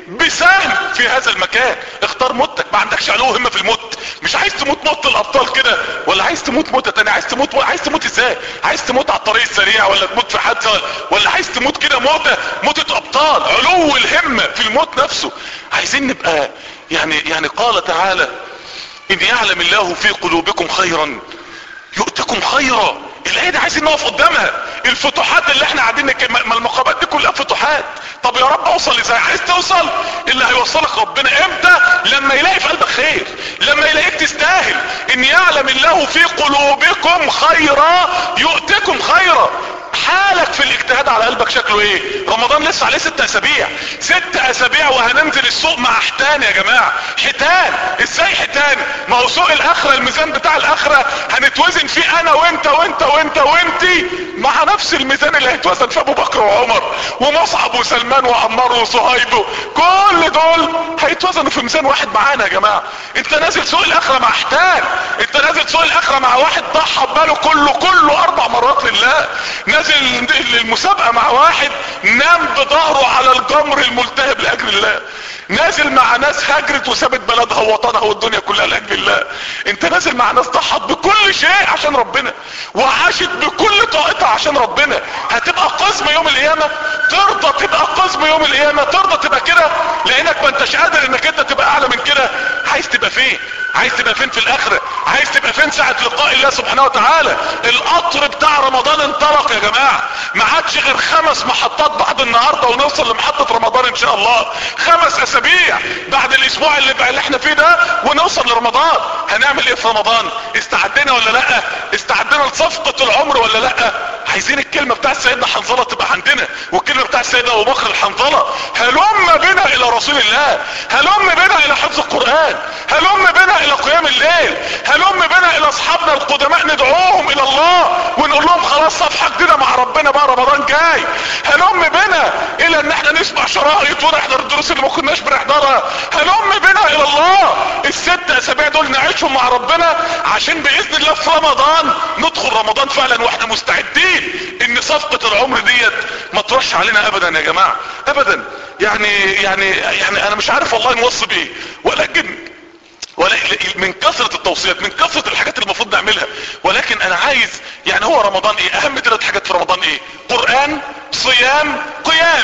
بسهم في هذا المكان اختار موتك ما عندكش علو همه في الموت مش عايز تموت موت الابطال كده ولا عايز تموت موتة تانية عايز تموت عايز تموت ازاي عايز تموت على الطريق السريع ولا تموت في حادثه ولا عايز تموت كده موتة موتة ابطال علو الهمة في الموت نفسه عايزين نبقى يعني يعني قال تعالى ان يعلم الله في قلوبكم خيرا يؤتكم خيرا الايه دي عايزين نقف قدامها الفتوحات اللي احنا قاعدين ما المقامات دي كلها فتوحات طب يا رب اوصل ازاي عايز توصل اللي هيوصلك ربنا امتى لما يلاقي في قلبك خير لما يلاقيك تستاهل ان يعلم الله في قلوبكم خيرا يؤتكم خيرا حالك في الاجتهاد على قلبك شكله ايه رمضان لسه عليه ست اسابيع ست اسابيع وهننزل السوق مع حيتان يا جماعة حيتان ازاي حيتان ما هو سوق الاخرة الميزان بتاع الاخرة هنتوزن فيه انا وانت وانت وانت وانتي مع نفس الميزان اللي هيتوزن في ابو بكر وعمر ومصعب وسلمان وعمار وصهيب كل دول هيتوزنوا في ميزان واحد معانا يا جماعة انت نازل سوق الاخرة مع حيتان انت نازل سوق الاخرة مع واحد ضحى بماله كله كله اربع مرات لله نازل المسابقة مع واحد نام بظهره على الجمر الملتهب لاجل الله نازل مع ناس هاجرت وسابت بلدها ووطنها والدنيا كلها لاجل الله انت نازل مع ناس ضحت بكل شيء عشان ربنا وعاشت بكل طاقتها عشان ربنا هتبقى قسم يوم القيامة ترضى تبقى قسم يوم القيامة ترضى تبقى كده لانك ما انتش قادر انك انت تبقى اعلى من كده عايز تبقى فين عايز تبقى فين في الاخرة عايز تبقى فين ساعة لقاء الله سبحانه وتعالى القطر بتاع رمضان انطلق يا جماعة ما عادش غير خمس محطات بعد النهاردة ونوصل لمحطة رمضان ان شاء الله خمس اسابيع بعد الاسبوع اللي بقى اللي احنا فيه ده ونوصل لرمضان هنعمل ايه في رمضان استعدنا ولا لا استعدنا لصفقة العمر ولا لا عايزين الكلمة بتاع سيدنا حنظلة تبقى عندنا والكلمة بتاع سيدنا ابو بكر الحنظلة هلم بنا الى رسول الله هلم بنا الى حفظ القرآن هلم بنا الى قيام الليل هلم بنا الى اصحابنا القدماء ندعوهم الى الله ونقول لهم خلاص صفحة جديدة مع ربنا بقى رمضان جاي هلم بنا الى ان احنا نسمع شرائط ونحضر الدروس اللي ما كناش بنحضرها هلم بنا الى الله الست اسابيع دول نعيشهم مع ربنا عشان باذن الله في رمضان ندخل رمضان فعلا واحنا مستعدين ان صفقة العمر ديت ما تروحش علينا ابدا يا جماعة ابدا يعني يعني يعني انا مش عارف والله نوصي بايه ولكن ولا من كثرة التوصيات من كثرة الحاجات اللي المفروض نعملها ولكن انا عايز يعني هو رمضان ايه اهم ثلاث حاجات في رمضان ايه قرآن صيام قيام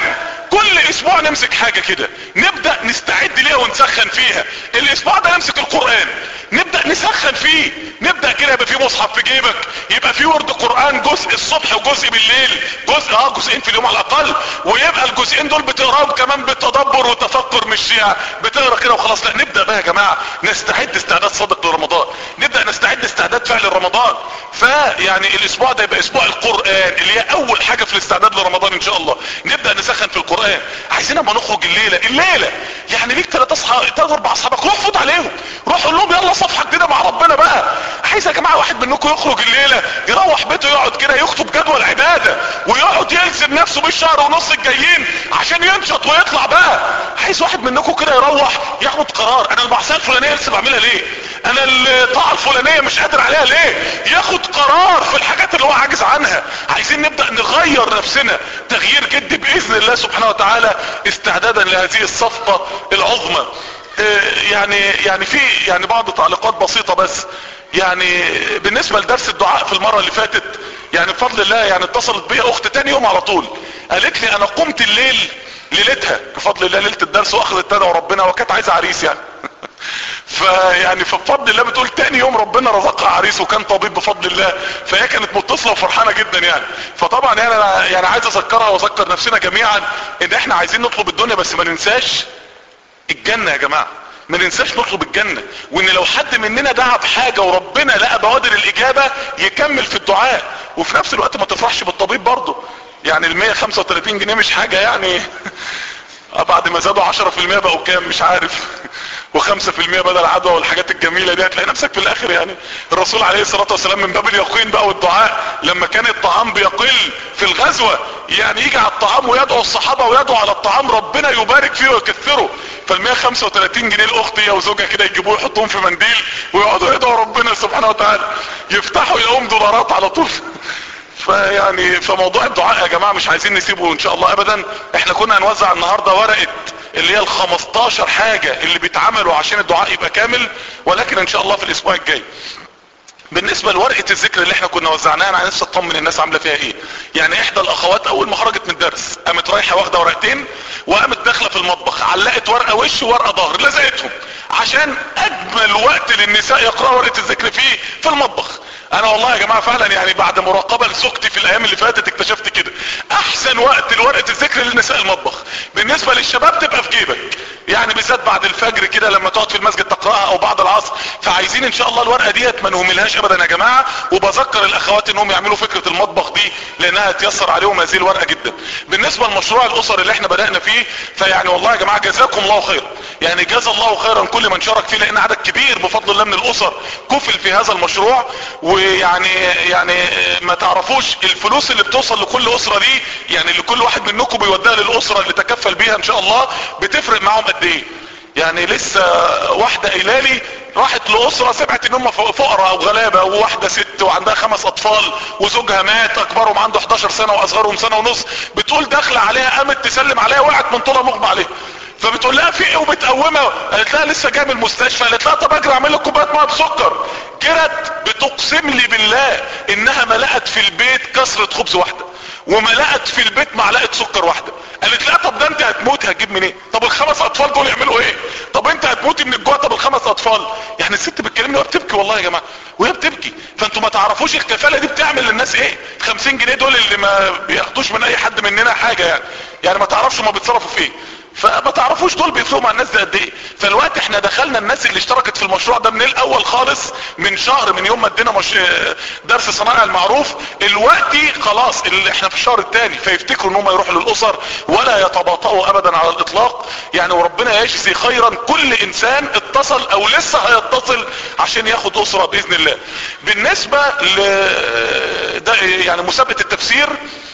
كل اسبوع نمسك حاجة كده نبدأ نستعد ليها ونسخن فيها الاسبوع ده نمسك القرآن نبدأ نسخن فيه نبدأ كده يبقى في مصحف في جيبك يبقى في ورد قرآن جزء الصبح وجزء بالليل جزء اه جزئين في اليوم على الاقل ويبقى الجزئين دول بتقراهم كمان بالتدبر وتفكر مش يعني بتقرا كده وخلاص لا نبدأ بقى يا جماعة نستعد استعداد صادق لرمضان نبدأ نستعد استعداد فعل رمضان فيعني الاسبوع ده يبقى اسبوع القرآن اللي هي اول حاجة في الاستعداد لرمضان ان شاء الله نبدأ نسخن في القرآن عايزين اما نخرج الليلة الليلة يعني ليك ثلاث اصحاب ثلاث اربع اصحابك روح فوت عليهم روح قول لهم يلا صفحة جديدة مع ربنا بقى عايز يا جماعة واحد منكم يخرج الليلة يروح بيته يقعد كده يكتب جدول عبادة ويقعد يلزم نفسه بالشهر ونص الجايين عشان ينشط ويطلع بقى عايز واحد منكم كده يروح ياخد قرار انا المعصية الفلانية لسه بعملها ليه انا الطاعة الفلانية مش قادر عليها ليه ياخد قرار في الحاجات اللي هو عاجز عنها عايزين نبدأ نغير نفسنا تغيير جدي باذن الله سبحانه وتعالى استعدادا لهذه الصفقة العظمى يعني يعني في يعني بعض تعليقات بسيطة بس يعني بالنسبة لدرس الدعاء في المرة اللي فاتت يعني بفضل الله يعني اتصلت بيا اخت تاني يوم على طول قالت لي انا قمت الليل ليلتها بفضل الله ليلة الدرس واخذت تدعو ربنا وكانت عايزة عريس يعني فيعني فبفضل الله بتقول تاني يوم ربنا رزقها عريس وكان طبيب بفضل الله فهي كانت متصله وفرحانه جدا يعني فطبعا يعني انا يعني عايز اذكرها واذكر نفسنا جميعا ان احنا عايزين نطلب الدنيا بس ما ننساش الجنه يا جماعه ما ننساش نطلب الجنة وان لو حد مننا دعا بحاجة وربنا لقى بوادر الاجابة يكمل في الدعاء وفي نفس الوقت ما تفرحش بالطبيب برضه يعني ال 135 جنيه مش حاجة يعني بعد ما زادوا 10% بقوا كام مش عارف وخمسة في المية بدل عدوى والحاجات الجميلة دي هتلاقي نفسك في الاخر يعني الرسول عليه الصلاة والسلام من باب اليقين بقى والدعاء لما كان الطعام بيقل في الغزوة يعني يجي على الطعام ويدعو الصحابة ويدعو على الطعام ربنا يبارك فيه ويكثره فال 135 جنيه الاخت هي وزوجها كده يجيبوه يحطوهم في منديل ويقعدوا يدعوا ربنا سبحانه وتعالى يفتحوا يلاقوهم دولارات على طول فيعني فموضوع الدعاء يا جماعة مش عايزين نسيبه ان شاء الله ابدا احنا كنا هنوزع النهاردة ورقة اللي هي ال 15 حاجة اللي بيتعملوا عشان الدعاء يبقى كامل ولكن ان شاء الله في الاسبوع الجاي بالنسبة لورقة الذكر اللي احنا كنا وزعناها انا نفسي اطمن الناس عاملة فيها ايه يعني احدى الاخوات اول ما خرجت من الدرس قامت رايحة واخدة ورقتين وقامت داخلة في المطبخ علقت ورقة وش وورقة ظهر لزقتهم عشان اجمل وقت للنساء يقرأوا ورقة الذكر فيه في المطبخ انا والله يا جماعة فعلا يعني بعد مراقبة لزوجتي في الايام اللي فاتت اكتشفت كده احسن وقت لورقة الذكر للنساء المطبخ بالنسبة للشباب تبقى في جيبك يعني بالذات بعد الفجر كده لما تقعد في المسجد تقرأها او بعد العصر فعايزين ان شاء الله الورقة ديت ما نهملهاش ابدا يا جماعة وبذكر الاخوات انهم يعملوا فكرة المطبخ دي لانها تيسر عليهم هذه الورقة جدا بالنسبة لمشروع الاسر اللي احنا بدأنا فيه فيعني والله يا جماعة جزاكم الله خير يعني جزا الله خيرا كل من شارك فيه لان عدد كبير بفضل الله من الاسر كفل في هذا المشروع ويعني يعني ما تعرفوش الفلوس اللي بتوصل لكل اسرة دي يعني اللي كل واحد منكم بيوديها للاسرة اللي تكفل بيها ان شاء الله بتفرق معاهم قد ايه يعني لسه واحدة قيلالي راحت لأسرة سمعت ان هم فقراء وغلابة وواحدة ست وعندها خمس اطفال وزوجها مات اكبرهم عنده 11 سنة واصغرهم سنة ونص بتقول داخلة عليها قامت تسلم عليها وقعت من طولها مغمى عليها فبتقول لها في ايه وبتقومها قالت لها لسه جاي من المستشفى قالت لها طب اجري اعمل لك كوبايه ميه بسكر جرت بتقسم لي بالله انها ملقت في البيت كسرة خبز واحده وملقت في البيت معلقه سكر واحده قالت لها طب ده انت هتموتي هتجيب منين إيه؟ طب الخمس اطفال دول يعملوا ايه طب انت هتموتي من الجوع طب الخمس اطفال يعني الست بتكلمني وهي بتبكي والله يا جماعه وهي بتبكي فانتوا ما تعرفوش الكفاله دي بتعمل للناس ايه 50 جنيه دول اللي ما بياخدوش من اي حد مننا حاجه يعني يعني ما تعرفش ما بيتصرفوا في ايه فما تعرفوش دول بيفرقوا مع الناس ده قد ايه فالوقت احنا دخلنا الناس اللي اشتركت في المشروع ده من الاول خالص من شهر من يوم ما ادينا مش... درس صناعة المعروف الوقت خلاص اللي احنا في الشهر الثاني فيفتكروا ان هم يروحوا للاسر ولا يتباطؤوا ابدا على الاطلاق يعني وربنا يجزي خيرا كل انسان اتصل او لسه هيتصل عشان ياخد اسرة باذن الله بالنسبة ل ده يعني مسابقة التفسير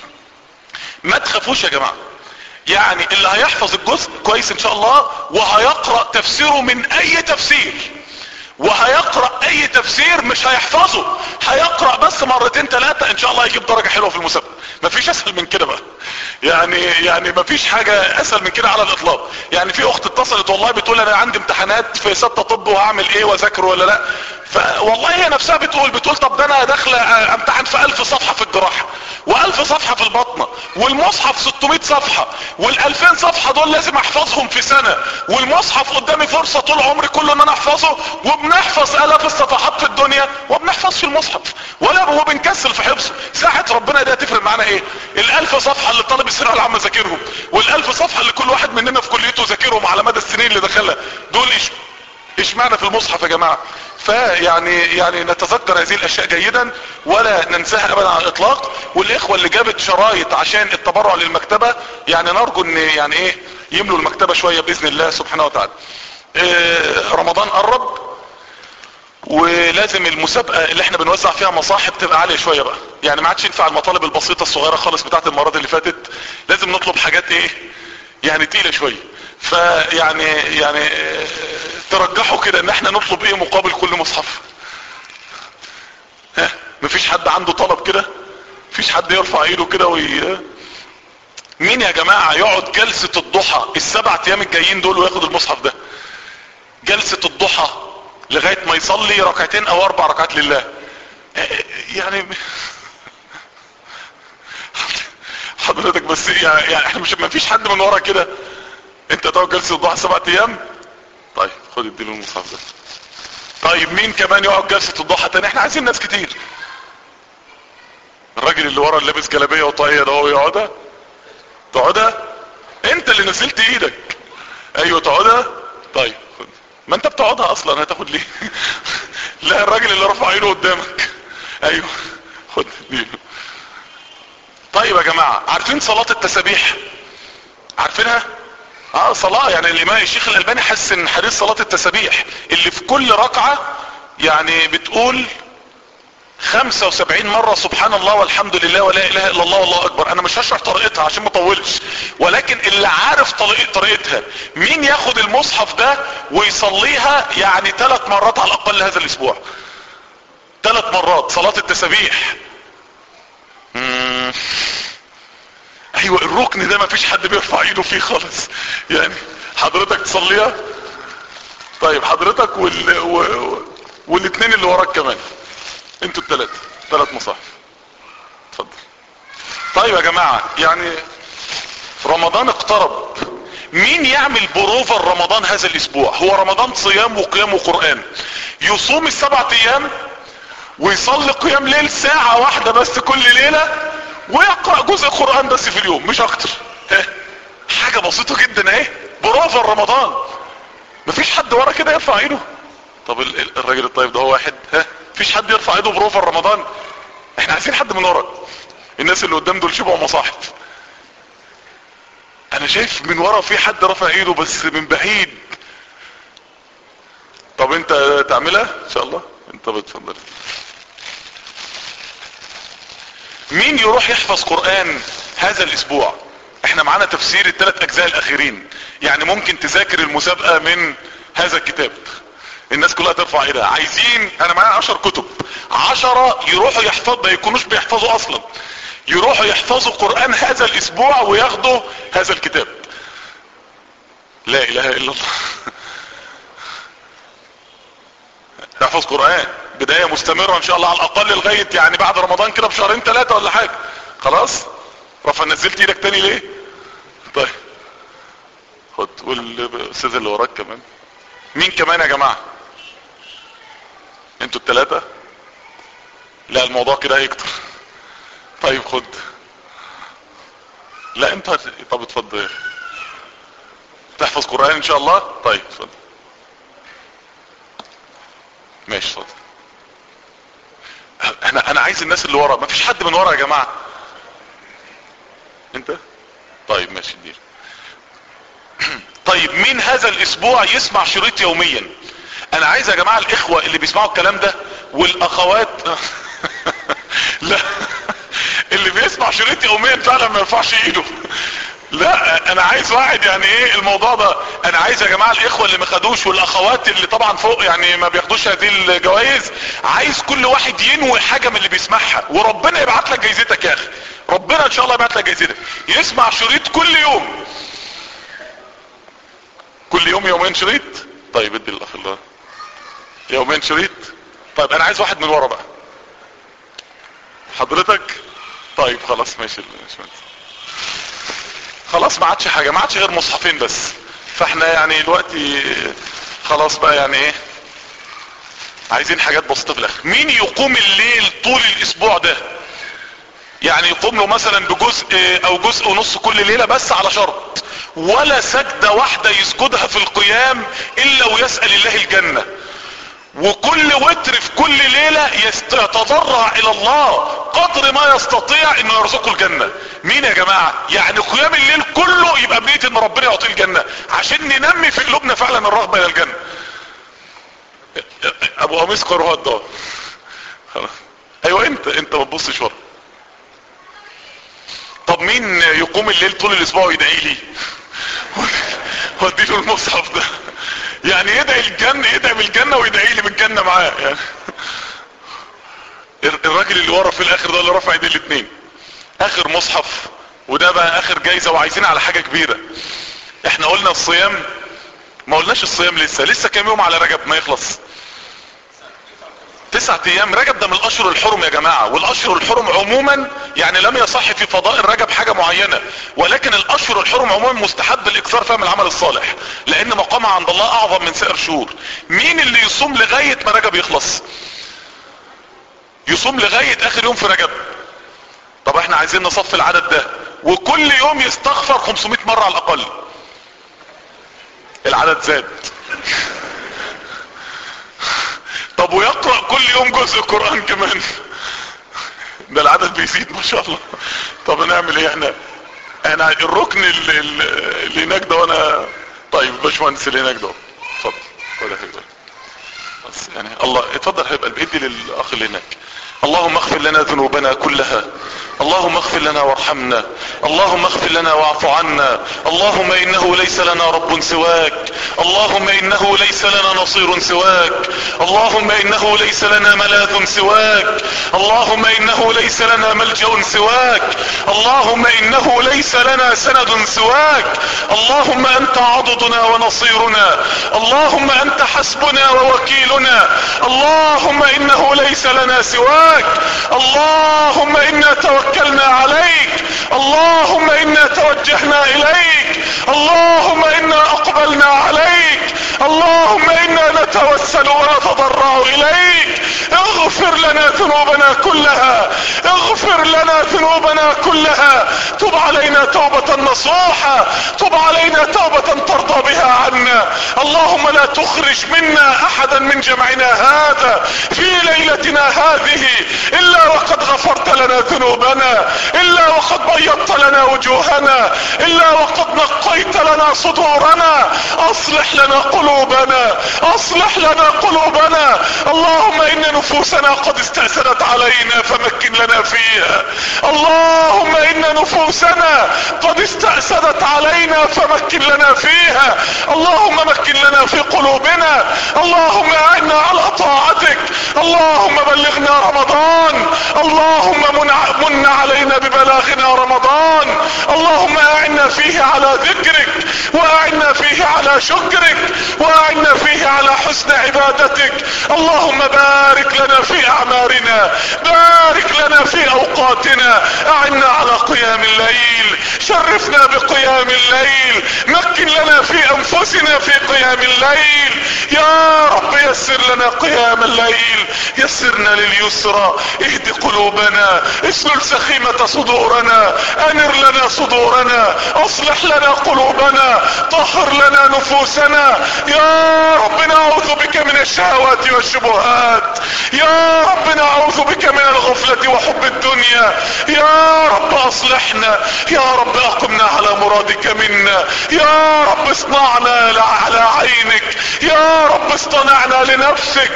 ما تخافوش يا جماعه يعني اللي هيحفظ الجزء كويس ان شاء الله وهيقرأ تفسيره من اي تفسير وهيقرأ اي تفسير مش هيحفظه هيقرأ بس مرتين ثلاثة ان شاء الله يجيب درجة حلوة في المسابقة مفيش اسهل من كده بقى يعني يعني مفيش حاجة اسهل من كده على الاطلاق يعني في اخت اتصلت والله بتقول انا عندي امتحانات في ستة طب وهعمل ايه واذاكر ولا لا فوالله هي نفسها بتقول بتقول طب ده انا داخله امتحن في الف صفحه في الجراحه والف صفحة في البطنة والمصحف 600 صفحة والالفين صفحة دول لازم احفظهم في سنة والمصحف قدامي فرصة طول عمري كله ان انا احفظه وبنحفظ الاف الصفحات في الدنيا وبنحفظ في المصحف ولا هو بنكسل في حفظه ساعة ربنا ده تفرق معانا ايه الالف صفحة اللي طالب الثانوية العامة ذاكرهم والالف صفحة اللي كل واحد مننا في كليته ذاكرهم على مدى السنين اللي دخلها دول ايش ايش معنى في المصحف يا جماعة فيعني يعني نتذكر هذه الاشياء جيدا ولا ننساها ابدا على الاطلاق والاخوة اللي جابت شرايط عشان التبرع للمكتبة يعني نرجو ان يعني ايه يملوا المكتبة شوية باذن الله سبحانه وتعالى إيه رمضان قرب ولازم المسابقة اللي احنا بنوزع فيها مصاحب تبقى عالية شوية بقى يعني ما عادش ينفع المطالب البسيطة الصغيرة خالص بتاعت المرات اللي فاتت لازم نطلب حاجات ايه يعني تقيلة شوية فيعني يعني ترجحوا كده ان احنا نطلب ايه مقابل كل مصحف ها مفيش حد عنده طلب كده مفيش حد يرفع ايده كده وي مين يا جماعة يقعد جلسة الضحى السبع ايام الجايين دول وياخد المصحف ده جلسة الضحى لغاية ما يصلي ركعتين او اربع ركعات لله يعني حضرتك بس يعني احنا مش ما فيش حد من ورا كده انت تقعد جلسة الضحى سبع ايام طيب خد اديله المصحف ده طيب مين كمان يقعد جلسة الضحى تاني احنا عايزين ناس كتير الراجل اللي ورا اللي لابس جلابيه وطاقيه ده هو يقعدها تقعدها انت اللي نزلت ايدك ايوه تقعدها طيب خد ما انت بتقعدها اصلا هتاخد ليه لا الراجل اللي رفع عينه قدامك ايوه خد اديله طيب يا جماعة عارفين صلاة التسابيح عارفينها اه صلاة يعني الامام الشيخ الالباني حسن حديث صلاة التسابيح اللي في كل ركعة يعني بتقول 75 مرة سبحان الله والحمد لله ولا اله الا الله والله اكبر انا مش هشرح طريقتها عشان ما اطولش ولكن اللي عارف طريق طريقتها مين ياخد المصحف ده ويصليها يعني ثلاث مرات على الاقل هذا الاسبوع ثلاث مرات صلاة التسابيح مم. ايوه الركن ده ما فيش حد بيرفع ايده فيه خالص يعني حضرتك تصليها طيب حضرتك وال... و... والاثنين اللي وراك كمان انتوا الثلاثة ثلاث مصاحف اتفضل طيب يا جماعة يعني رمضان اقترب مين يعمل بروفا رمضان هذا الاسبوع هو رمضان صيام وقيام وقرآن يصوم السبعة ايام ويصلي قيام ليل ساعة واحدة بس كل ليلة ويقرأ جزء قرآن بس في اليوم مش اكتر ها حاجة بسيطة جدا اهي بروفا رمضان مفيش حد ورا كده يرفع ايده طب الراجل الطيب ده هو واحد ها مفيش حد يرفع ايده بروفا رمضان احنا عايزين حد من ورا الناس اللي قدام دول شبه مصاحف انا شايف من ورا في حد رفع ايده بس من بعيد طب انت تعملها ان شاء الله انت بتفضل مين يروح يحفظ قرآن هذا الاسبوع احنا معانا تفسير الثلاث اجزاء الاخيرين يعني ممكن تذاكر المسابقة من هذا الكتاب الناس كلها ترفع ايدها عايزين انا معايا عشر كتب عشرة يروحوا يحفظوا ما يكونوش بيحفظوا اصلا يروحوا يحفظوا قرآن هذا الاسبوع وياخدوا هذا الكتاب لا اله الا الله يحفظ قرآن بداية مستمرة ان شاء الله على الاقل لغاية يعني بعد رمضان كده بشهرين ثلاثة ولا حاجة خلاص رفع نزلت ايدك تاني ليه طيب خد والاستاذ اللي وراك كمان مين كمان يا جماعة انتوا التلاتة لا الموضوع كده هيكتر طيب خد لا انت هت... طب اتفضل تحفظ قرآن ان شاء الله طيب اتفضل ماشي اتفضل انا انا عايز الناس اللي ورا مفيش حد من ورا يا جماعة انت طيب ماشي دير طيب مين هذا الاسبوع يسمع شريط يوميا انا عايز يا جماعة الاخوة اللي بيسمعوا الكلام ده والاخوات لا اللي بيسمع شريط يوميا فعلا ما يرفعش ايده لا انا عايز واحد يعني ايه الموضوع ده انا عايز يا جماعة الاخوة اللي ما خدوش والاخوات اللي طبعا فوق يعني ما بياخدوش هذه الجوائز عايز كل واحد ينوي حاجة من اللي بيسمعها وربنا يبعت لك جايزتك يا اخي ربنا ان شاء الله يبعت لك جايزتك يسمع شريط كل يوم كل يوم يومين شريط طيب ادي الاخ الله يومين شريط طيب انا عايز واحد من ورا بقى حضرتك طيب خلاص ماشي ماشي خلاص ما عادش حاجة ما عادش غير مصحفين بس فاحنا يعني دلوقتي خلاص بقى يعني ايه عايزين حاجات بسيطة في الاخر مين يقوم الليل طول الاسبوع ده يعني يقوم له مثلا بجزء او جزء ونص كل ليلة بس على شرط ولا سجدة واحدة يسجدها في القيام الا ويسأل الله الجنة وكل وتر في كل ليلة يتضرع الى الله قدر ما يستطيع انه يرزقه الجنة مين يا جماعة يعني قيام الليل كله يبقى بنية ان ربنا يعطيه الجنة عشان ننمي في قلوبنا فعلا الرغبة الى الجنة ابو قميص قروها الدار ايوه انت انت ما تبصش ورا طب مين يقوم الليل طول الاسبوع ويدعي لي وديله المصحف ده يعني يدعي الجنة يدعي بالجنة ويدعي لي بالجنة معاه يعني الراجل اللي ورا في الاخر ده اللي رفع ايديه الاثنين اخر مصحف وده بقى اخر جايزة وعايزين على حاجة كبيرة احنا قلنا الصيام ما قلناش الصيام لسه لسه كام يوم على رجب ما يخلص تسعة ايام رجب ده من الاشهر الحرم يا جماعة والاشهر الحرم عموما يعني لم يصح في فضائل رجب حاجة معينة ولكن الاشهر الحرم عموما مستحب الاكثار فيها من العمل الصالح لان مقامها عند الله اعظم من سائر شهور مين اللي يصوم لغاية ما رجب يخلص يصوم لغاية اخر يوم في رجب طب احنا عايزين نصف العدد ده وكل يوم يستغفر 500 مرة على الاقل العدد زاد طب ويقرأ كل يوم جزء قرآن كمان ده العدد بيزيد ما شاء الله طب نعمل ايه احنا انا الركن اللي, اللي هناك ده وانا طيب باشمهندس اللي هناك ده اتفضل اتفضل بس يعني الله اتفضل هيبقى ادي للاخ اللي هناك اللهم اغفر لنا ذنوبنا كلها اللهم اغفر لنا وارحمنا اللهم اغفر لنا واعف عنا اللهم انه ليس لنا رب سواك اللهم انه ليس لنا نصير سواك اللهم انه ليس لنا ملاذ سواك اللهم انه ليس لنا ملجأ سواك اللهم انه ليس لنا سند سواك اللهم انت عضدنا ونصيرنا اللهم انت حسبنا ووكيلنا اللهم انه ليس لنا سواك اللهم انا توكلنا عليك اللهم انا توجهنا اليك اللهم انا اقبلنا عليك اللهم انا نتوسل ونتضرع اليك اغفر لنا ذنوبنا كلها اغفر لنا ذنوبنا كلها تب علينا توبة نصوحة تب علينا توبة ترضى بها عنا اللهم لا تخرج منا احدا من جمعنا هذا في ليلتنا هذه الا وقد غفرت لنا ذنوبنا الا وقد بيضت لنا وجوهنا الا وقد نقيت لنا صدورنا اصلح لنا قلوبنا اصلح لنا قلوبنا اللهم ان نفوسنا قد استأسدت علينا فمكن لنا فيها اللهم ان نفوسنا قد استأسدت علينا فمكن لنا فيها اللهم مكن لنا في قلوبنا اللهم اعنا على طاعتك اللهم بلغنا رمضان اللهم من, من علينا ببلاغنا رمضان اللهم اعنا فيه على ذكرك واعنا فيه على شكرك واعنا فيه على حسن عبادتك اللهم بارك لنا في اعمارنا بارك لنا في اوقاتنا اعنا على قيام الليل شرفنا بقيام الليل مكن لنا في انفسنا في قيام الليل يا رب يسر لنا قيام الليل يسرنا لليسرى اهد قلوبنا اسلل سخيمة صدورنا انر لنا صدورنا اصلح لنا قلوبنا طهر لنا نفوسنا يا رب نعوذ بك من الشهوات والشبهات يا رب نعوذ بك من الغفلة وحب الدنيا يا رب اصلحنا يا رب اقمنا على مرادك منا يا رب اصنعنا على عينك يا رب اصطنعنا لنفسك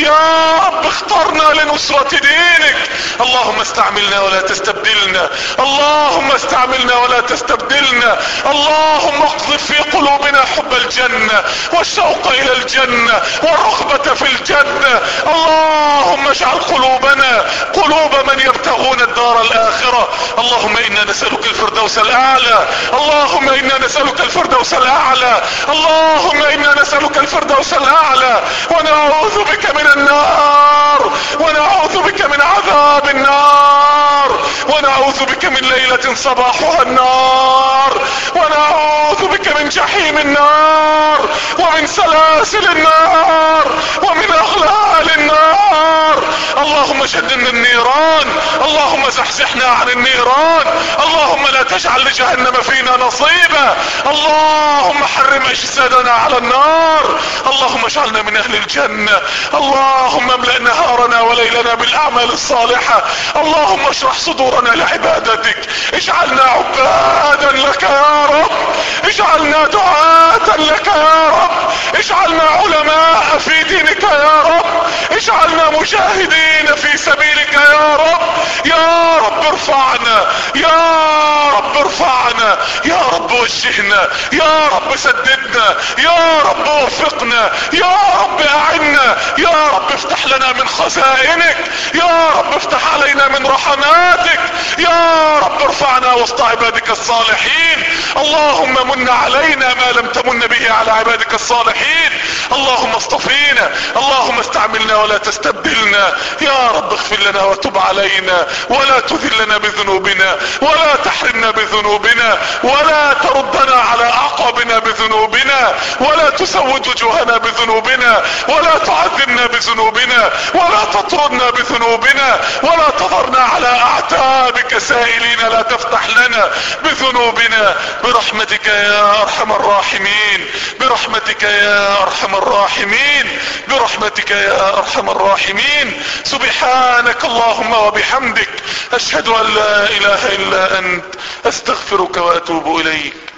يا رب اخترنا لنصرة دينك اللهم استعملنا ولا تستبدلنا اللهم استعملنا ولا تستبدلنا اللهم اقذف في قلوبنا حب الجنة والشوق الى الجنة والرغبة في الجنة اللهم اجعل قلوبنا قلوب من يبتغون الدار الاخرة اللهم انا نسألك الفردوس الاعلى اللهم انا نسألك الفردوس الاعلى اللهم انا نسألك الفردوس الاعلى ونعوذ بك من النار ونعوذ بك من عذاب النار ونعوذ بك من ليلة صباحها النار ونعوذ بك من جحيم النار ومن سلاسل النار ومن اغلال النار اللهم شدنا النيران اللهم زحزحنا عن النيران اللهم لا تجعل لجهنم فينا نصيبا اللهم حرم اجسادنا على النار اللهم اجعلنا من اهل الجنة اللهم املأ نهارنا وليلنا بالاعمال الصالحة اللهم اشرح صدورنا لعبادتك اجعلنا عبادا لك يا رب اجعلنا دعاة لك يا رب اجعلنا علماء في دينك يا رب اجعلنا مجاهدين في سبيلك يا رب يا رب ارفعنا يا رب ارفعنا يا رب وجهنا يا رب سددنا يا رب وفقنا يا رب اعنا يا رب افتح لنا من خزائنك يا رب افتح علينا من رحماتك يا رب ارفعنا وسط عبادك الصالحين اللهم من علينا ما لم تمن به على عبادك الصالحين اللهم اصطفينا اللهم استعملنا ولا تستبدلنا يا رب اغفر لنا وتب علينا ولا تذلنا بذنوبنا ولا تحرمنا بذنوبنا ولا تردنا على اعقابنا بذنوبنا ولا تسود وجوهنا بذنوبنا ولا تعذبنا بذنوبنا ولا تطردنا بذنوبنا ولا تضرنا على اعتابك سائلين لا تفتح لنا بذنوبنا برحمتك يا ارحم الراحمين برحمتك يا ارحم الراحمين برحمتك يا ارحم الراحمين سبحانك اللهم وبحمدك اشهد ان لا اله الا انت استغفرك واتوب اليك